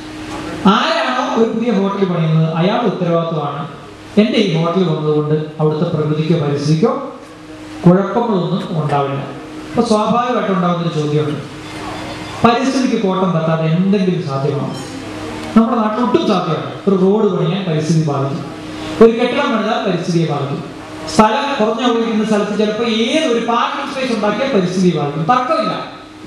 ആരാണോ ഒരു പുതിയ ഹോട്ടൽ പണിയുന്നത് അയാളുടെ ഉത്തരവാദിത്വമാണ് എൻ്റെ ഈ ഹോട്ടൽ വന്നതുകൊണ്ട് അവിടുത്തെ പ്രകൃതിക്കോ പരിസ്ഥിതിക്കോ കുഴപ്പങ്ങളൊന്നും ഉണ്ടാവില്ല അപ്പൊ സ്വാഭാവികമായിട്ട് ഉണ്ടാകുന്ന ഒരു ചോദ്യമുണ്ട് പരിസ്ഥിതിക്ക് കോട്ടം തട്ടാതെ എന്തെങ്കിലും സാധ്യമാണോ നമ്മുടെ നാട്ടിൽ ഒട്ടും സാധ്യമാണ് ഒരു റോഡ് പണിയാൻ പരിസ്ഥിതി ബാധിക്കും ഒരു കെട്ടിടം പണിതാൽ പരിസ്ഥിതിയെ ബാധിക്കും സ്ഥലം കുറഞ്ഞു ഒഴിക്കുന്ന സ്ഥലത്ത് ചിലപ്പോൾ ഏത് ഒരു പാർക്കിംഗ് സ്പേസ് ഉണ്ടാക്കിയാൽ പരിസ്ഥിതിയെ ബാധിക്കും തർക്കമില്ല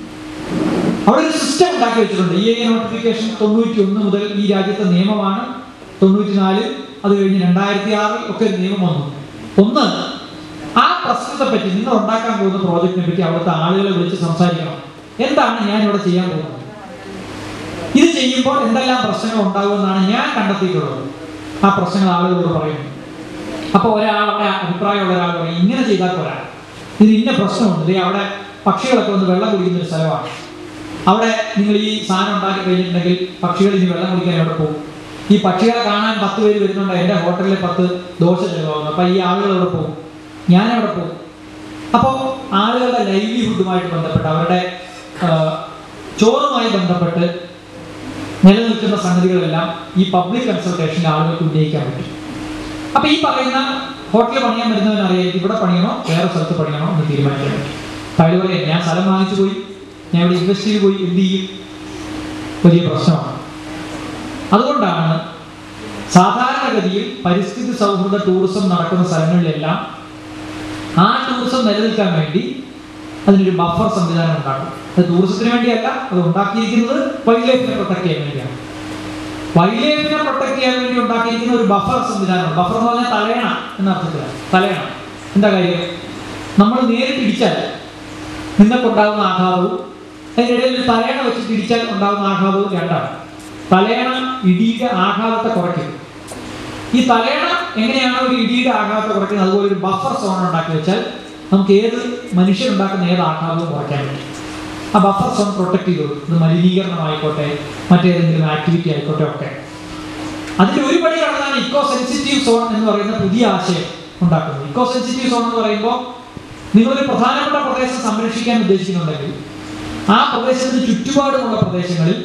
അവിടെ ഒരു സിസ്റ്റം ഉണ്ടാക്കി വെച്ചിട്ടുണ്ട് ഇ എ നോട്ടിഫിക്കേഷൻ തൊണ്ണൂറ്റി ഒന്ന് മുതൽ ഈ രാജ്യത്തെ നിയമമാണ് തൊണ്ണൂറ്റി നാല് അത് കഴിഞ്ഞ് രണ്ടായിരത്തി ആറിൽ ഒക്കെ ഒരു നിയമം വന്നു ഒന്ന് ആ പ്രശ്നത്തെ പറ്റി നിങ്ങൾ ഉണ്ടാക്കാൻ പോകുന്ന പ്രോജക്റ്റിനെ പറ്റി അവിടുത്തെ ആളുകളെ വിളിച്ച് സംസാരിക്കണം എന്താണ് ഞാൻ ഇവിടെ ചെയ്യാൻ പോകുന്നത് ഇത് ചെയ്യുമ്പോൾ എന്തെല്ലാം പ്രശ്നങ്ങൾ ഉണ്ടാകുമെന്നാണ് ഞാൻ കണ്ടെത്തിയിട്ടുള്ളത് ആ പ്രശ്നങ്ങൾ ആളുകളോട് പറയുന്നു അപ്പോൾ ഒരാൾ അവിടെ അഭിപ്രായമുള്ള ഒരാൾ പറയും ഇങ്ങനെ ചെയ്താൽ പോരാ ഇത് ഇന്ന പ്രശ്നമുണ്ട് ദേ അവിടെ പക്ഷികളൊക്കെ വന്ന് വെള്ളം കുടിക്കുന്ന ഒരു സ്ഥലമാണ് അവിടെ നിങ്ങൾ ഈ സാധനം ഉണ്ടാക്കി കഴിഞ്ഞിട്ടുണ്ടെങ്കിൽ പക്ഷികൾ ഇനി വെള്ളം കുടിക്കാൻ എവിടെ പോകും ഈ പക്ഷികളെ കാണാൻ പത്ത് പേര് വരുന്നുണ്ട് എൻ്റെ ഹോട്ടലിൽ പത്ത് ദോശ ചെലവാകുന്നു അപ്പം ഈ ആളുകൾ എവിടെ പോകും ഞാൻ എവിടെ പോകും അപ്പോൾ ആളുകളുടെ ലൈവ്ലിഹുഡുമായിട്ട് ബന്ധപ്പെട്ട് അവരുടെ ആ, ചോറുമായി ബന്ധപ്പെട്ട് നിലനിൽക്കുന്ന സംഗതികളെല്ലാം ഈ പബ്ലിക് കൺസൾട്ടേഷനിൽ ആളുകൾക്ക് ഉന്നയിക്കാൻ പറ്റും അപ്പൊ ഈ പറയുന്ന ഹോട്ടൽ പണിയാൻ വരുന്നവൻ അറിയാം ഇവിടെ പണിയണോ വേറെ സ്ഥലത്ത് പണിയണോ എന്ന് തീരുമാനിക്കാൻ പറ്റും അപ്പൊ അയാൾ പറയാം ഞാൻ സ്ഥലം വാങ്ങിച്ചു പോയി ഞാൻ ഇവിടെ ഇൻവെസ്റ്റ് ചെയ്ത് പോയി എന്ത് ചെയ്യും വലിയ പ്രശ്നമാണ് അതുകൊണ്ടാണ് സാധാരണഗതിയിൽ പരിസ്ഥിതി സൗഹൃദ ടൂറിസം നടക്കുന്ന സ്ഥലങ്ങളിലെല്ലാം ആ ടൂറിസം നിലനിൽക്കാൻ വേണ്ടി അതിനൊരു ബഫർ സംവിധാനം ഉണ്ടാക്കും അത് ടൂറിസത്തിന് വേണ്ടിയല്ല അത് ഉണ്ടാക്കിയിരിക്കുന്നത് വൈൽഡ് ലൈഫിനെ പ്രൊട്ടക്ട് ചെയ്യാൻ വേണ്ടിയാണ് വൈൽഡ് ലൈഫിനെ പ്രൊട്ടക്ട് ചെയ്യാൻ വേണ്ടി ഉണ്ടാക്കിയിരിക്കുന്ന ഒരു ബഫർ സംവിധാനം ബഫർ എന്ന് പറഞ്ഞാൽ തലയണ എന്ന അർത്ഥത്തിലാണ് തലയണ എന്താ കാര്യം നമ്മൾ നേരിട്ട് ഇടിച്ചാൽ നിങ്ങൾക്കുണ്ടാകുന്ന ആഘാതവും അതിനിടയിൽ ഒരു തലയണ വെച്ച് തിരിച്ചാൽ ഉണ്ടാകുന്ന ആഘാതവും രണ്ടാണ് തലയണ ഇടിയുടെ ആഘാതത്തെ കുറയ്ക്കും ഈ തലയണ എങ്ങനെയാണ് ഒരു ഇടിയുടെ ആഘാതത്തെ കുറയ്ക്കുന്നത് അതുപോലെ ഒരു ബഫർ സോൺ ഉണ്ടാക്കി വെച്ചാൽ നമുക്ക് ഏത് മനുഷ്യരുണ്ടാക്കുന്ന ഏത് ആഘാതവും കുറയ്ക്കാൻ പറ്റും ആ ബഫർ സോൺ പ്രൊട്ടക്ട് ചെയ്തു ഇത് മലിനീകരണമായിക്കോട്ടെ മറ്റേതെങ്കിലും ആക്ടിവിറ്റി ആയിക്കോട്ടെ ഒക്കെ അതിന്റെ ഒരു പടി കടന്നാണ് ഇക്കോ സെൻസിറ്റീവ് സോൺ എന്ന് പറയുന്ന പുതിയ ആശയം ഉണ്ടാക്കുന്നത് ഇക്കോ സെൻസിറ്റീവ് സോൺ എന്ന് പറയുമ്പോൾ നിങ്ങളൊരു പ്രധാനപ്പെട്ട പ്രദേശം സംരക്ഷിക്കാൻ ഉദ്ദേശിക്കുന്നുണ്ടെങ്കിൽ ആ പ്രദേശത്തിന് ചുറ്റുപാടുമുള്ള പ്രദേശങ്ങളിൽ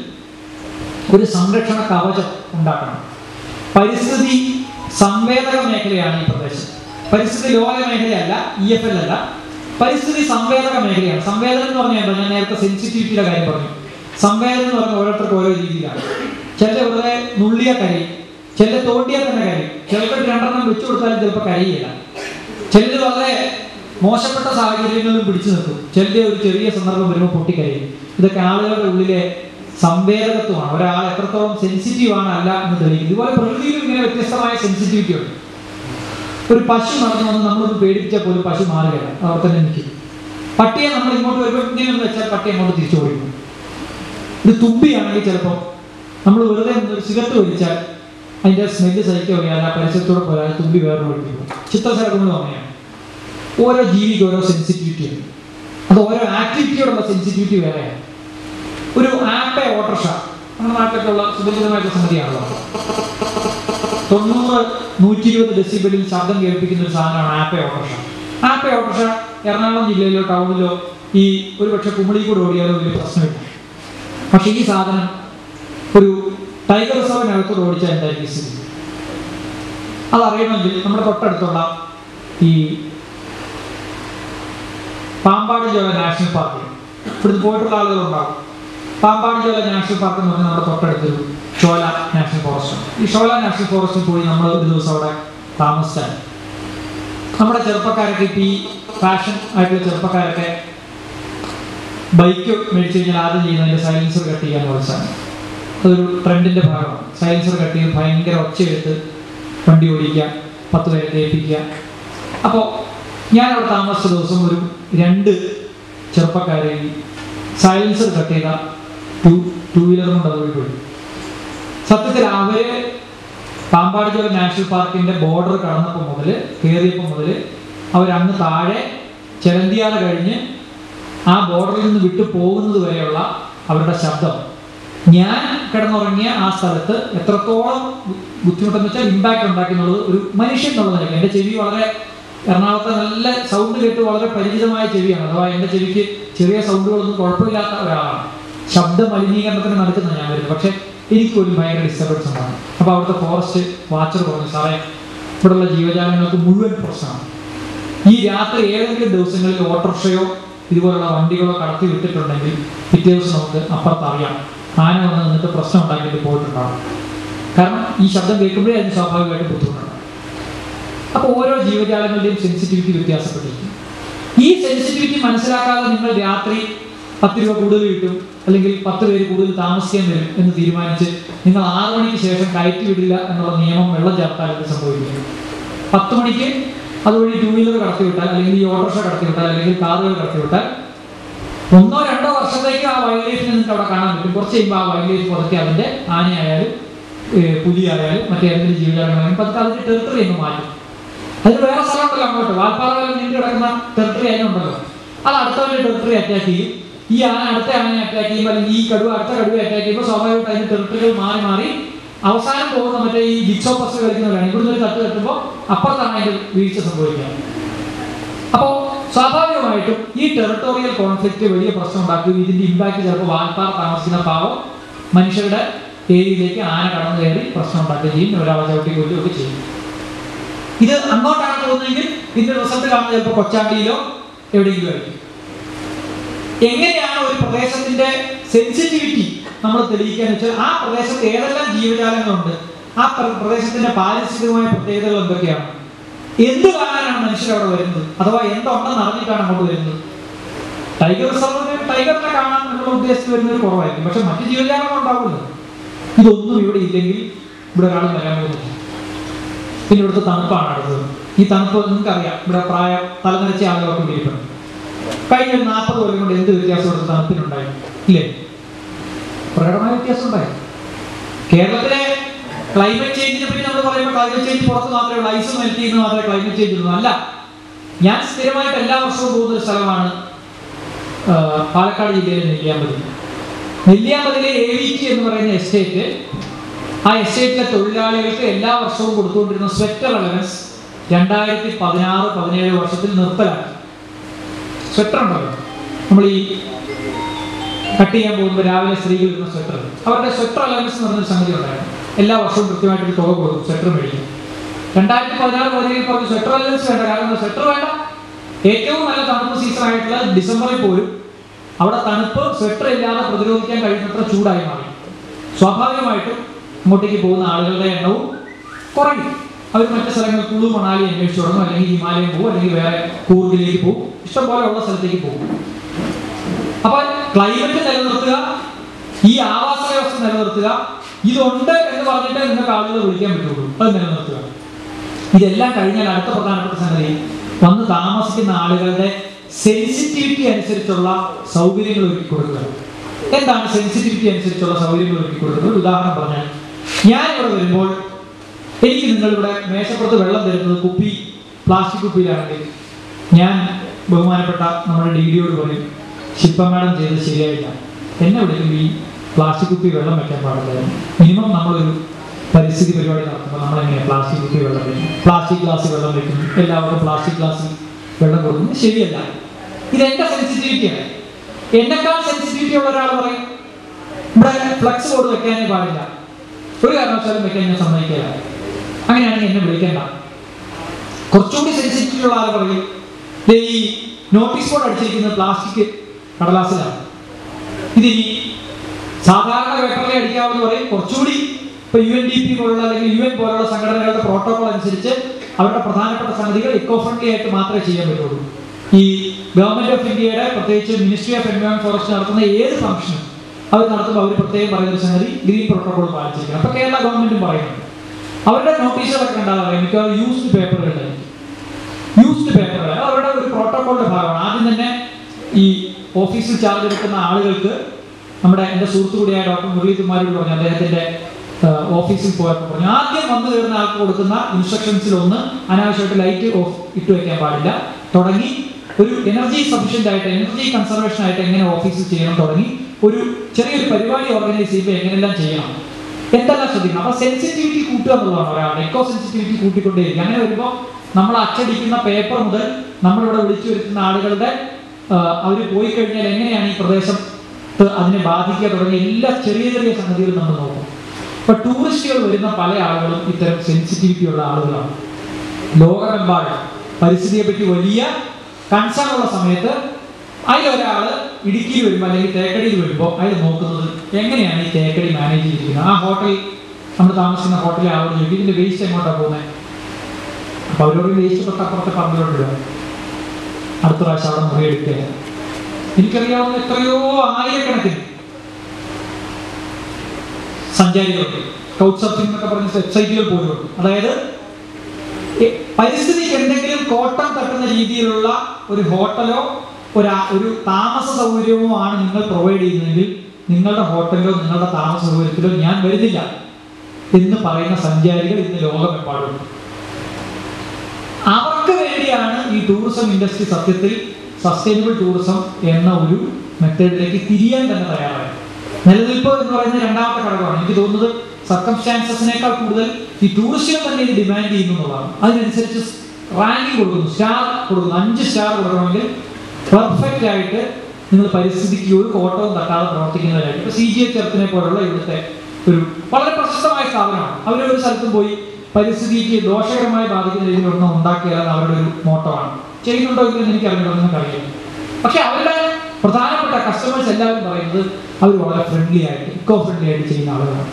ഒരു സംരക്ഷണ കവചം ഉണ്ടാക്കണം പരിസ്ഥിതി സംവേദക മേഖലയാണ് ഈ പ്രദേശം പരിസ്ഥിതി ലോക മേഖലയല്ല ഇ എഫ് എൽ അല്ല പരിസ്ഥിതി സംവേദക മേഖലയാണ് സംവേദനം എന്ന് പറഞ്ഞാൽ എന്താ? ഞാൻ നേരത്തെ സെൻസിറ്റിവിറ്റിയുടെ കാര്യം പറഞ്ഞു സംവേദനം എന്ന് പറഞ്ഞാൽ ഓരോരുത്തർക്ക് ഓരോ രീതിയിലാണ് ചില വെറുതെ നുള്ളിയ കരയും ചില തോണ്ടിയാൽ തന്നെ കരയും ചിലപ്പോൾ രണ്ടെണ്ണം വെച്ചു കൊടുത്താലും ചിലപ്പോൾ കരയില്ല ചിലർ വളരെ മോശപ്പെട്ട സാഹചര്യങ്ങളിലും പിടിച്ചു നിൽക്കും ചിലരുടെ ഒരു ചെറിയ സന്ദർഭം വരുമ്പോൾ പൊട്ടിക്കരയും ഇതൊക്കെ ആളുകളുടെ ഉള്ളിലെ സംവേദകത്വമാണ് ഒരാൾ എത്രത്തോളം സെൻസിറ്റീവ് ആണ് അല്ല എന്ന് തെളിയിക്കും ഇതുപോലെ പ്രകൃതിയിലും ഇങ്ങനെ വ്യത്യസ്തമായ സെൻസിറ്റിവിറ്റി ഉണ്ട് ഒരു പശു നടന്നു വന്ന് നമ്മളൊന്ന് പേടിപ്പിച്ചാൽ പോലും പശു മാറുകയില്ല അവിടെ തന്നെ നിൽക്കും പട്ടിയെ നമ്മൾ ഇങ്ങോട്ട് വരുമ്പോൾ ഇങ്ങനെ ഒന്ന് വെച്ചാൽ പട്ടി അങ്ങോട്ട് തിരിച്ചു ഓടിക്കും ഒരു തുമ്പിയാണെങ്കിൽ ചിലപ്പോൾ നമ്മൾ വെറുതെ ഒന്ന് ഒരു സിഗരറ്റ് വലിച്ചാൽ അതിന്റെ സ്മെല്ല് സഹിക്കാൻ വയ്യാതെ ആ പരിസരത്തോടെ പോയാൽ തുമ്പി വേറെ ഓടിക്കും ചിത്രശലഭങ്ങളും അങ്ങനെയാണ് ഓരോ ജീവിക്ക് ഓരോ സെൻസിറ്റിവിറ്റി ഉണ്ട് അത് ഓരോ ആക്ടിവിറ്റിയോടുള്ള സെൻസിറ്റിവിറ്റി വേറെയാണ് ഒരു ആപ്പെ ഓട്ടർഷ നമ്മുടെ നാട്ടിലൊക്കെയുള്ള സുപരിചിതമായിട്ടുള്ള സംഗതിയാണല്ലോ തൊണ്ണൂറ് നൂറ്റി ഇരുപത് ഡെസിബിളിൽ ശബ്ദം കേൾപ്പിക്കുന്ന ഒരു സാധനമാണ് Ape autorickshaw Ape autorickshaw Ernakulam ജില്ലയിലോ ടൗണിലോ ഈ ഒരു പക്ഷെ കുമളി കൂടെ ഓടിയാലോ വലിയ പ്രശ്നമില്ല പക്ഷെ ഈ സാധനം ഒരു ടൈഗർ റിസർവിനകത്തോട് ഓടിച്ചാൽ എന്തായിരിക്കും സ്ഥിതി അതറിയണമെങ്കിൽ നമ്മുടെ തൊട്ടടുത്തുള്ള ഈ പാമ്പാടി ചോല നാഷണൽ പാർക്ക് ഇവിടുന്ന് പോയിട്ടുള്ള ആളുകളുണ്ടാവും പാമ്പാടി ചോല നാഷണൽ പാർക്ക് എന്ന് പറഞ്ഞാൽ നമ്മുടെ തൊട്ടടുത്തൊരു ചോല നാഷണൽ ഫോറസ്റ്റ് ഈ ഷോല നാഷണൽ ഫോറസ്റ്റിൽ പോയി നമ്മൾ ഒരു ദിവസം അവിടെ താമസിച്ചാൽ നമ്മുടെ ചെറുപ്പക്കാരൊക്കെ ഇപ്പം ഈ ഫാഷൻ ആയിട്ടുള്ള ചെറുപ്പക്കാരൊക്കെ ബൈക്ക് മേടിച്ചു കഴിഞ്ഞാൽ ആദ്യം ചെയ്യുന്നതിന്റെ സൈലൻസർ കട്ട് ചെയ്യാൻ കുറച്ചാണ് അതൊരു ട്രെൻഡിന്റെ ഭാഗമാണ് സൈലൻസർ കട്ട് ചെയ്ത് ഭയങ്കര ഒച്ചയെടുത്ത് വണ്ടി ഓടിക്കുക പത്ത് പേരെ കേൾപ്പിക്കുക അപ്പോൾ ഞാൻ അവിടെ താമസിച്ച ദിവസം ഒരു രണ്ട് ചെറുപ്പക്കാരെ ഈ സൈലൻസർ കട്ട് ചെയ്ത ടു ടൂ വീലർ കൊണ്ട് അത് പോയി സത്യത്തിൽ അവര് പാമ്പാടിച്ചോല നാഷണൽ പാർക്കിന്റെ ബോർഡർ കടന്നപ്പോൾ മുതൽ കയറിയപ്പോൾ മുതൽ അവരങ്ങ് താഴെ ചെലന്തിയാറ് കഴിഞ്ഞ് ആ ബോർഡറിൽ നിന്ന് വിട്ടു പോകുന്നത് വരെയുള്ള അവരുടെ ശബ്ദം ഞാൻ കിടന്നുറങ്ങിയ ആ സ്ഥലത്ത് എത്രത്തോളം ബു- ബുദ്ധിമുട്ടെന്ന് വെച്ചാൽ ഇമ്പാക്ട് ഉണ്ടാക്കി എന്നുള്ളത് ഒരു മനുഷ്യൻ എന്നുള്ള നിലയ്ക്ക് എൻ്റെ ചെവി വളരെ എറണാകുളത്തെ നല്ല സൗണ്ട് കേട്ട് വളരെ പരിചിതമായ ചെവിയാണ് അഥവാ എൻ്റെ ചെവിക്ക് ചെറിയ സൗണ്ടുകളൊന്നും കുഴപ്പമില്ലാത്ത ഒരാളാണ് ശബ്ദ മലിനീകരണത്തിന് നടക്കുന്ന ഞാൻ വരുന്നത് പക്ഷേ എനിക്ക് ഒരു ഭയങ്കര ഡിസ്റ്റർബൻസ് ഉണ്ടാകും അപ്പോൾ അവിടുത്തെ ഫോറസ്റ്റ് വാച്ചർ പറഞ്ഞു സാറേ ഇവിടെയുള്ള ജീവജാലങ്ങൾക്ക് മുഴുവൻ പ്രശ്നമാണ് ഈ രാത്രി ഏതെങ്കിലും ദിവസങ്ങളിൽ ഓട്ടോറിക്ഷയോ ഇതുപോലുള്ള വണ്ടികളോ കടത്തി വിട്ടിട്ടുണ്ടെങ്കിൽ പിറ്റേ ദിവസം നമുക്ക് അപ്പുറത്ത് അറിയാം ആന വന്ന് നിന്നിട്ട് പ്രശ്നം ഉണ്ടാക്കിയിട്ട് പോയിട്ടുണ്ടാവും കാരണം ഈ ശബ്ദം കേൾക്കുമ്പോഴേ അതിന് സ്വാഭാവികമായിട്ട് ബുദ്ധിമുട്ടുണ്ടാകും അപ്പോൾ ഓരോ ജീവജാലങ്ങളുടെയും സെൻസിറ്റിവിറ്റി വ്യത്യാസപ്പെട്ടിരിക്കും ഈ സെൻസിറ്റിവിറ്റി മനസ്സിലാക്കാതെ നിങ്ങൾ രാത്രി പത്ത് രൂപ കൂടുതൽ കിട്ടും അല്ലെങ്കിൽ പത്ത് പേര് കൂടുതൽ താമസിക്കാൻ വരും എന്ന് തീരുമാനിച്ച് നിങ്ങൾ ആറ് മണിക്ക് ശേഷം കയറ്റി വിടില്ല എന്നുള്ള നിയമം വെള്ളം ചേർത്താൽ ഇത് സംഭവിക്കും പത്ത് മണിക്ക് അതുവഴി ടൂ വീലർ കടത്തി വിട്ടാൽ അല്ലെങ്കിൽ ഈ ഓട്ടോറിക്ഷ കടത്തി വിട്ടാൽ അല്ലെങ്കിൽ കാറുകൾ കടത്തി വിട്ടാൽ ഒന്നോ രണ്ടോ വർഷത്തേക്ക് ആ വൈൽഡ് ലൈഫിനെ നിങ്ങൾക്ക് അവിടെ കാണാൻ പറ്റും കുറച്ച് കഴിയുമ്പോൾ ആ വൈൽഡ് ലൈഫ് പുറത്തെ അതിന്റെ ആനയായാലും ഏഹ് പുലിയായാലും മറ്റേതെങ്കിലും ജീവികളായാലും പതുക്കെ അതിന്റെ ടെറിട്ടറി അങ്ങ് മാറ്റും അതിന് വേറെ സ്ഥലമുണ്ടല്ലോ അങ്ങോട്ട് വാൽപ്പാറ നീണ്ടു കിടക്കുന്ന ടെറിട്ടറി അതിനുണ്ടല്ലോ അത് അടുത്തവരുടെ ടെറിട്ടറി അറ്റാക്ക് ചെയ്യും ഈ ആന അടുത്ത ആനയെ അറ്റാക്ക് ചെയ്യുമ്പോൾ അല്ലെങ്കിൽ ഈ കടുവ അടുത്ത കടുവയെ അറ്റാക്ക് ചെയ്യുമ്പോൾ സ്വാഭാവികമായിട്ട് അതിന്റെ ടെറിട്ടറികൾ മാറി മാറി അവസാനം പോകുന്ന മറ്റേ ഈ ജിക്സോ പസ് കളിക്കുന്നവരാണ് ഇവിടുന്ന് ഒരു തട്ട് തട്ടുമ്പോൾ അപ്പുറത്താണ് അതിന്റെ വീഴ്ച സംഭവിക്കുന്നത് അപ്പോൾ സ്വാഭാവികമായിട്ടും ഈ ടെറിട്ടോറിയൽ കോൺഫ്ലിക്റ്റ് വലിയ പ്രശ്നം ഉണ്ടാക്കുകയും ഇതിന്റെ ഇമ്പാക്ട് ചിലപ്പോൾ വാൽപ്പാറ താമസിക്കുന്ന പാവം മനുഷ്യരുടെ ഏരിയയിലേക്ക് ആന കടന്നു കയറി പ്രശ്നം ഉണ്ടാക്കുകയും ചെയ്യും ഒരാളെ ചവിട്ടി കൊല്ലുകയൊക്കെ ചെയ്യും ഇത് അങ്ങോട്ടാണ് പോകുന്നതെങ്കിൽ ഇതിന്റെ റിസൾട്ട് കാണുന്നത് ചിലപ്പോൾ കൊച്ചാണ്ടിയിലോ എവിടെയെങ്കിലും ആയിരിക്കും എങ്ങനെയാണ് ഒരു പ്രദേശത്തിന്റെ സെൻസിറ്റിവിറ്റി നമ്മൾ തെളിയിക്കുക എന്ന് വെച്ചാൽ ആ പ്രദേശത്ത് ഏതെല്ലാം ജീവജാലങ്ങളുണ്ട് ആ പ്ര- പ്രദേശത്തിന്റെ പാരിസ്ഥിതികമായ പ്രത്യേകതകൾ എന്തൊക്കെയാണ് എന്ത് കാണാനാണ് മനുഷ്യർ അവിടെ വരുന്നത് അഥവാ എന്തുണ്ടെന്ന് അറിഞ്ഞിട്ടാണ് അങ്ങോട്ട് വരുന്നത് ടൈഗർ റിസർവ് ടൈഗറിനെ കാണാൻ എന്നുള്ള ഉദ്ദേശത്തിൽ വരുന്നവർ കുറവായിരിക്കും പക്ഷെ മറ്റു ജീവജാലങ്ങൾ ഉണ്ടാവില്ല ഇതൊന്നും ഇവിടെ ഇല്ലെങ്കിൽ ഇവിടെ ഒരാൾ വരാൻ പോകുന്നില്ല പിന്നെ ഇവിടുത്തെ തണുപ്പാണ് അടുത്തത് ഈ തണുപ്പ് നിങ്ങൾക്കറിയാം ഇവിടെ പ്രായം തലനിരച്ച ആളുകളൊക്കെ ഇവിടെ ഇരിപ്പുണ്ട് കഴിഞ്ഞ ഒരു നാൽപ്പത് കൊല്ലം കൊണ്ട് എന്ത് വ്യത്യാസം ഇവിടുത്തെ തണുപ്പിനുണ്ടായി ഇല്ലേ പ്രകടമായ വ്യത്യാസം ഉണ്ടായി കേരളത്തിലെ ക്ലൈമറ്റ് ചേഞ്ചിനെ പറ്റി നമ്മൾ പറയുമ്പോൾ ക്ലൈമറ്റ് ചേഞ്ച് പുറത്ത് മാത്രമേ ഉള്ളൂ ഐസ് മെൽറ്റ് ചെയ്യുന്നത് മാത്രമേ ക്ലൈമറ്റ് ചേഞ്ച് ഉള്ളൂ അല്ല ഞാൻ സ്ഥിരമായിട്ട് എല്ലാ വർഷവും പോകുന്ന ഒരു സ്ഥലമാണ് ആ, പാലക്കാട് ജില്ലയിലെ നെല്ലിയാമ്പതി നെല്ലിയാമ്പതിയിലെ എ വി ടി എന്ന് പറയുന്ന എസ്റ്റേറ്റ് ആ എസ്റ്റേറ്റിലെ തൊഴിലാളികൾക്ക് എല്ലാ വർഷവും കൊടുത്തുകൊണ്ടിരുന്ന സ്വെറ്റർ അലവൻസ് രണ്ടായിരത്തി പതിനാറ് പതിനേഴ് വർഷത്തിൽ നിർത്തലാക്കി സ്വെറ്റർ ഉണ്ടല്ലോ നമ്മൾ ഈ കട്ട് ചെയ്യാൻ പോകുമ്പോൾ രാവിലെ സ്ത്രീകൾ ഇടുന്ന സ്വെറ്റർ അവരുടെ സ്വെറ്റർ അലവൻസ് എന്ന് പറഞ്ഞൊരു സംഗതി ഉണ്ടായിരുന്നു എല്ലാ വർഷവും കൃത്യമായിട്ടൊരു തുക കൊടുക്കും സ്വെറ്റർ മേടിക്കും രണ്ടായിരത്തി പതിനാറ് പതിനേഴിൽ പറഞ്ഞു സ്വെറ്റർ അലവൻസ് വേണ്ട കാരണം സ്വെറ്റർ വേണ്ട ഏറ്റവും നല്ല തണുപ്പ് സീസൺ ആയിട്ടുള്ള ഡിസംബറിൽ പോലും അവിടെ തണുപ്പ് സ്വെറ്റർ ഇല്ലാതെ പ്രതിരോധിക്കാൻ കഴിയുന്നത്ര ചൂടായി മാറി സ്വാഭാവികമായിട്ടും ഇങ്ങോട്ടേക്ക് പോകുന്ന ആളുകളുടെ എണ്ണവും കുറയും അവർ മറ്റു സ്ഥലങ്ങൾ കുളു മണാലി അന്വേഷിച്ചു തുടങ്ങും അല്ലെങ്കിൽ ഹിമാലയം പോകും അല്ലെങ്കിൽ വേറെ കൂർഗിലേക്ക് പോകും ഇഷ്ടംപോലെ ഉള്ള സ്ഥലത്തേക്ക് പോകും അപ്പൊ ക്ലൈമറ്റ് നിലനിർത്തുക ഈ ആവാസ വ്യവസ്ഥ നിലനിർത്തുക ഇതുണ്ട് എന്ന് പറഞ്ഞിട്ട് നിങ്ങൾക്ക് ആളുകളെ വിളിക്കാൻ പറ്റുള്ളൂ അത് നിലനിർത്തുക ഇതെല്ലാം കഴിഞ്ഞാൽ അടുത്ത പ്രധാനപ്പെട്ട സംഗതി വന്ന് താമസിക്കുന്ന ആളുകളുടെ സെൻസിറ്റിവിറ്റി അനുസരിച്ചുള്ള സൗകര്യങ്ങൾ ഒരുക്കി കൊടുക്കുക എന്താണ് സെൻസിറ്റിവിറ്റി അനുസരിച്ചുള്ള സൗകര്യങ്ങൾ ഒരുക്കി കൊടുക്കുന്നത് ഒരു ഉദാഹരണം പറഞ്ഞാൽ ഞാൻ ഇവിടെ വരുമ്പോൾ എനിക്ക് നിങ്ങളിവിടെ മേശപ്പുറത്ത് വെള്ളം തരുന്നത് കുപ്പി പ്ലാസ്റ്റിക് കുപ്പിയിലാണെങ്കിൽ ഞാൻ ബഹുമാനപ്പെട്ട നമ്മുടെ ഡി ഡിയോട് പറയും ശില്പ മാഡം ചെയ്തത് ശരിയായില്ല എന്നെ വിളിക്കുമ്പോൾ ഈ പ്ലാസ്റ്റിക് കുപ്പി വെള്ളം വെക്കാൻ പാടില്ല മിനിമം നമ്മളൊരു പരിസ്ഥിതി പരിപാടി നടത്തുമ്പോൾ നമ്മൾ എങ്ങനെയാണ് പ്ലാസ്റ്റിക് കുപ്പി വെള്ളം വെക്കും പ്ലാസ്റ്റിക് ഗ്ലാസ് വെള്ളം വെക്കും എല്ലാവർക്കും പ്ലാസ്റ്റിക് ഗ്ലാസ്സിൽ വെള്ളം കൊടുക്കുന്നത് ശരിയല്ല ഇത് എന്റെ സെൻസിറ്റിവിറ്റിയാണ് എന്നെക്കാൾ സെൻസിറ്റിവിറ്റി ഉള്ള ഒരാൾ പറയും ഇവിടെ ഫ്ലക്സ് ബോർഡ് വെക്കാനേ പാടില്ല ഒരു കാരണവശാലും വെക്കാൻ ഞാൻ സമ്മതിക്കില്ല അങ്ങനെയാണെങ്കിൽ എന്നെ വിളിക്കേണ്ട കുറച്ചുകൂടി സെൻസിറ്റിവിറ്റി ഉള്ള ആൾ പറയും "ദേ ഈ നോട്ടീസ് ബോർഡ് അടിച്ചിരിക്കുന്നത് പ്ലാസ്റ്റിക് കടലാസിലാണ് ഇതിനി സാധാരണ പേപ്പറിലെ അടിക്കാമെന്ന് പറയും കുറച്ചുകൂടി ഇപ്പൊ യു എൻ ഡി പി പോലുള്ള അല്ലെങ്കിൽ യു എൻ പോലുള്ള സംഘടനകളുടെ പ്രോട്ടോകോൾ അനുസരിച്ച് അവരുടെ പ്രധാനപ്പെട്ട സംഗതികൾ ഇക്കോ ഫ്രണ്ട്ലി ആയിട്ട് മാത്രമേ ചെയ്യാൻ പറ്റുള്ളൂ ഈ ഗവൺമെന്റ് ഓഫ് ഇന്ത്യയുടെ പ്രത്യേകിച്ച് മിനിസ്ട്രി ഓഫ് എൻവയോൺമെന്റ് ഫോറസ്റ്റ് നടത്തുന്ന ഏത് ഫംഗ്ഷനും അവർ നടത്തുമ്പോൾ അവർ പ്രത്യേകം പറയുന്ന ഒരു സംഗതി ഗ്രീൻ പ്രോട്ടോകോൾ പാലിച്ചിരിക്കണം അപ്പൊ കേരള ഗവൺമെന്റും പറയുന്നുണ്ട് അവരുടെ നോട്ടീസുകളൊക്കെ ഉണ്ടാകാം മിക്കവാറും യൂസ്ഡ് പേപ്പറുകളുണ്ടായിരിക്കും യൂസ്ഡ് പേപ്പറുകൾ അവരുടെ ഒരു പ്രോട്ടോകോളിന്റെ ഭാഗമാണ് ആദ്യം തന്നെ ഈ ഓഫീസിൽ ചാർജ് എടുക്കുന്ന ആളുകൾക്ക് നമ്മുടെ എൻ്റെ സുഹൃത്തു കൂടിയായ ഡോക്ടർ മുരളീകുമാരോട് പറഞ്ഞു അദ്ദേഹത്തിന്റെ ആ, ഓഫീസിൽ പോയപ്പോൾ പറഞ്ഞു ആദ്യം വന്നു കയറുന്ന ആൾക്ക് കൊടുക്കുന്ന ഇൻസ്ട്രക്ഷൻസിൽ ഒന്ന് അനാവശ്യമായിട്ട് ലൈറ്റ് ഓഫ് ഇട്ട് വെക്കാൻ പാടില്ല തുടങ്ങി ഒരു എനർജി സഫീഷ്യന്റ് ആയിട്ട് എനർജി കൺസർവേഷൻ ആയിട്ട് എങ്ങനെ ഓഫീസിൽ ചെയ്യണം തുടങ്ങി ഒരു ചെറിയൊരു പരിപാടി ഓർഗനൈസ് ചെയ്യുമ്പോൾ എങ്ങനെയെല്ലാം ചെയ്യണം എന്തെല്ലാം ശ്രദ്ധിക്കണം അപ്പൊ സെൻസിറ്റിവിറ്റി കൂട്ടുക എന്നുള്ളതാണ് ഒരാളുടെ എക്കോ സെൻസിറ്റിവിറ്റി കൂട്ടിക്കൊണ്ടേയിരിക്കും അങ്ങനെ വരുമ്പോൾ നമ്മൾ അച്ചടിക്കുന്ന പേപ്പർ മുതൽ നമ്മളിവിടെ വിളിച്ചു വരുത്തുന്ന ആളുകളുടെ അവർ പോയി കഴിഞ്ഞാൽ എങ്ങനെയാണ് ഈ പ്രദേശം അതിനെ ബാധിക്കുക തുടങ്ങിയ എല്ലാ ചെറിയ ചെറിയ സംഗതികളും നമ്മൾ നോക്കും ഇപ്പൊ ടൂറിസ്റ്റുകൾ വരുന്ന പല ആളുകളും ഇത്തരം സെൻസിറ്റിവിറ്റി ഉള്ള ആളുകളാണ് ലോകമെമ്പാടും പരിസ്ഥിതിയെ പറ്റി വലിയ കൺസേൺ ഉള്ള സമയത്ത് അതിലൊരാള് ഇടുക്കിയിൽ വരുമ്പോൾ അല്ലെങ്കിൽ തേക്കടിയിൽ വരുമ്പോൾ അയാൾ നോക്കുന്നത് എങ്ങനെയാണ് ഈ തേക്കടി മാനേജ് ചെയ്തിരിക്കുന്നത് ആ ഹോട്ടൽ നമ്മൾ താമസിക്കുന്ന ഹോട്ടലിൽ ആളുകൾ ചോദിക്കും ഇതിന്റെ വേസ്റ്റ് എങ്ങോട്ടാണ് പോകുന്നത് അപ്പൊ അവരോട് വേസ്റ്റ് തൊട്ട് അപ്പുറത്തെ പറമ്പിലോട്ടിടുക അടുത്ത പ്രാവശ്യം അവിടെ മുറിയെടുക്കുക എനിക്കറിയാവുന്ന എത്രയോ ആയിരക്കണക്കിന് സഞ്ചാരികളുണ്ട് കൗച്ച് സർഫിംഗ് എന്നൊക്കെ പറഞ്ഞ വെബ്സൈറ്റുകൾ പോലുണ്ട് അതായത് എ- പരിസ്ഥിതിക്ക് എന്തെങ്കിലും കോട്ടം തട്ടുന്ന രീതിയിലുള്ള ഒരു ഹോട്ടലോ ഒരു ആ- ഒരു താമസ സൗകര്യമോ ആണ് നിങ്ങൾ പ്രൊവൈഡ് ചെയ്യുന്നതെങ്കിൽ നിങ്ങളുടെ ഹോട്ടലിലോ നിങ്ങളുടെ താമസ സൗകര്യത്തിലോ ഞാൻ വരുന്നില്ല എന്ന് പറയുന്ന സഞ്ചാരികൾ ഇന്ന് ലോകമെമ്പാടുണ്ട് അവർക്ക് വേണ്ടിയാണ് ഈ ടൂറിസം ഇൻഡസ്ട്രി സത്യത്തിൽ സസ്റ്റൈനബിൾ ടൂറിസം എന്ന ഒരു മെത്തേഡിലേക്ക് തിരിയാൻ തന്നെ തയ്യാറായത് നിലനിൽപ്പ് എന്ന് പറയുന്ന രണ്ടാമത്തെ ഘടകമാണ് എനിക്ക് തോന്നുന്നത് സർക്കംസ്റ്റാൻസസിനേക്കാൾ കൂടുതൽ ഈ ടൂറിസ്റ്റുകൾ തന്നെ ഇത് ഡിമാൻഡ് ചെയ്യുന്നു എന്നുള്ളതാണ് അതിനനുസരിച്ച് റാങ്കിങ് കൊടുക്കുന്നു സ്റ്റാർ കൊടുക്കുന്നു അഞ്ച് സ്റ്റാർ കൊടുക്കണമെങ്കിൽ പെർഫെക്റ്റ് ആയിട്ട് നിങ്ങൾ പരിസ്ഥിതിക്ക് ഒരു കോട്ടവും തട്ടാതെ പ്രവർത്തിക്കുന്നവരായിട്ട് ഇപ്പൊ സി ജി എച്ച് എർത്തിനെ പോലുള്ള ഇവിടുത്തെ ഒരു വളരെ പ്രശസ്തമായ സ്ഥാപനമാണ് അവർ ഒരു സ്ഥലത്തും പോയി പരിസ്ഥിതിക്ക് ദോഷകരമായി ബാധിക്കുന്ന രീതിയിലൊന്നും ഉണ്ടാക്കിയാലെന്ന് അവരുടെ ഒരു മോട്ടമാണ് ചെയ്യുന്നുണ്ടോ ഇല്ലെന്ന് എനിക്ക് അറിയില്ല നിങ്ങൾക്ക് അറിയാം പക്ഷെ അവരുടെ പ്രധാനപ്പെട്ട കസ്റ്റമേഴ്സ് എല്ലാവരും പറയുന്നത് അവർ വളരെ ഫ്രണ്ട്ലി ആയിട്ട് ഇക്കോ ഫ്രണ്ട്ലി ആയിട്ട് ചെയ്യുന്ന ആളുകളാണ്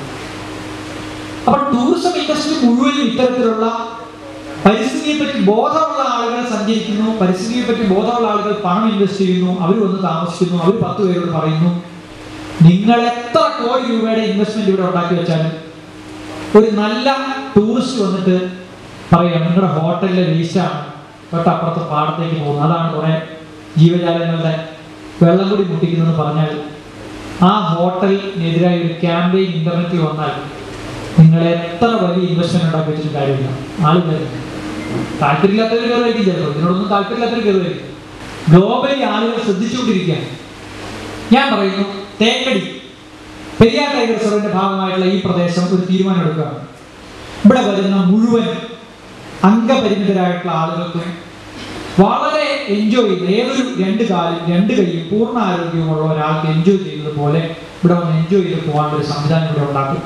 അപ്പൊ ടൂറിസം ഇൻഡസ്ട്രി മുഴുവനും ഇത്തരത്തിലുള്ള പരിസ്ഥിതിയെ പറ്റി ബോധമുള്ള ആളുകൾ സഞ്ചരിക്കുന്നു പരിസ്ഥിതിയെ പറ്റി ബോധമുള്ള ആളുകൾ പണം ഇൻവെസ്റ്റ് ചെയ്യുന്നു അവർ വന്ന് താമസിക്കുന്നു അവർ പത്ത് പേരോട് പറയുന്നു നിങ്ങൾ എത്ര കോടി രൂപയുടെ ഇൻവെസ്റ്റ്മെന്റ് ഇവിടെ ഉണ്ടാക്കി വെച്ചാലും ഒരു നല്ല ടൂറിസ്റ്റ് വന്നിട്ട് പറയാം നിങ്ങളുടെ ഹോട്ടലിലെ വേസ്റ്റാണ് തൊട്ടപ്പുറത്ത് പാടത്തേക്ക് പോകുന്നത് അതാണ് കുറെ ജീവജാലങ്ങളുടെ വെള്ളം കൂടി മുട്ടിക്കുന്നതെന്ന് പറഞ്ഞാൽ ആ ഹോട്ടലിനെതിരായ ഒരു ക്യാമ്പയിൻ ഇന്റർനെറ്റിൽ വന്നാൽ നിങ്ങൾ എത്ര വലിയ ഇൻവെസ്റ്റ്മെന്റ് ഉണ്ടാക്കി വെച്ചിട്ട് കാര്യമില്ല ആളുകൾ താല്പര്യമില്ലാത്തവർ കയറുമായിരിക്കും ചിലപ്പോൾ ഇതിനോടൊന്നും താല്പര്യമില്ലാത്തവർ കയറുമായിരിക്കും ഗ്ലോബലി ആളുകൾ ശ്രദ്ധിച്ചുകൊണ്ടിരിക്കുകയാണ് ഞാൻ പറയുന്നു തേക്കടി പെരിയാർ ടൈഗർ റിസർവിന്റെ ഭാഗമായിട്ടുള്ള ഈ പ്രദേശം ഒരു തീരുമാനം എടുക്കുകയാണ് ഇവിടെ വരുന്ന മുഴുവൻ അംഗപരിമിതരായിട്ടുള്ള ആളുകൾക്ക് വളരെ എൻജോയ് ചെയ്യുന്ന ഏതൊരു രണ്ട് കാലും രണ്ട് കൈയും പൂർണ്ണ ആരോഗ്യമുള്ള ഒരാൾക്ക് എൻജോയ് ചെയ്യുന്നത് പോലെ ഇവിടെ വന്ന് എൻജോയ് ചെയ്ത് പോകാനുള്ള ഒരു സംവിധാനം ഇവിടെ ഉണ്ടാക്കും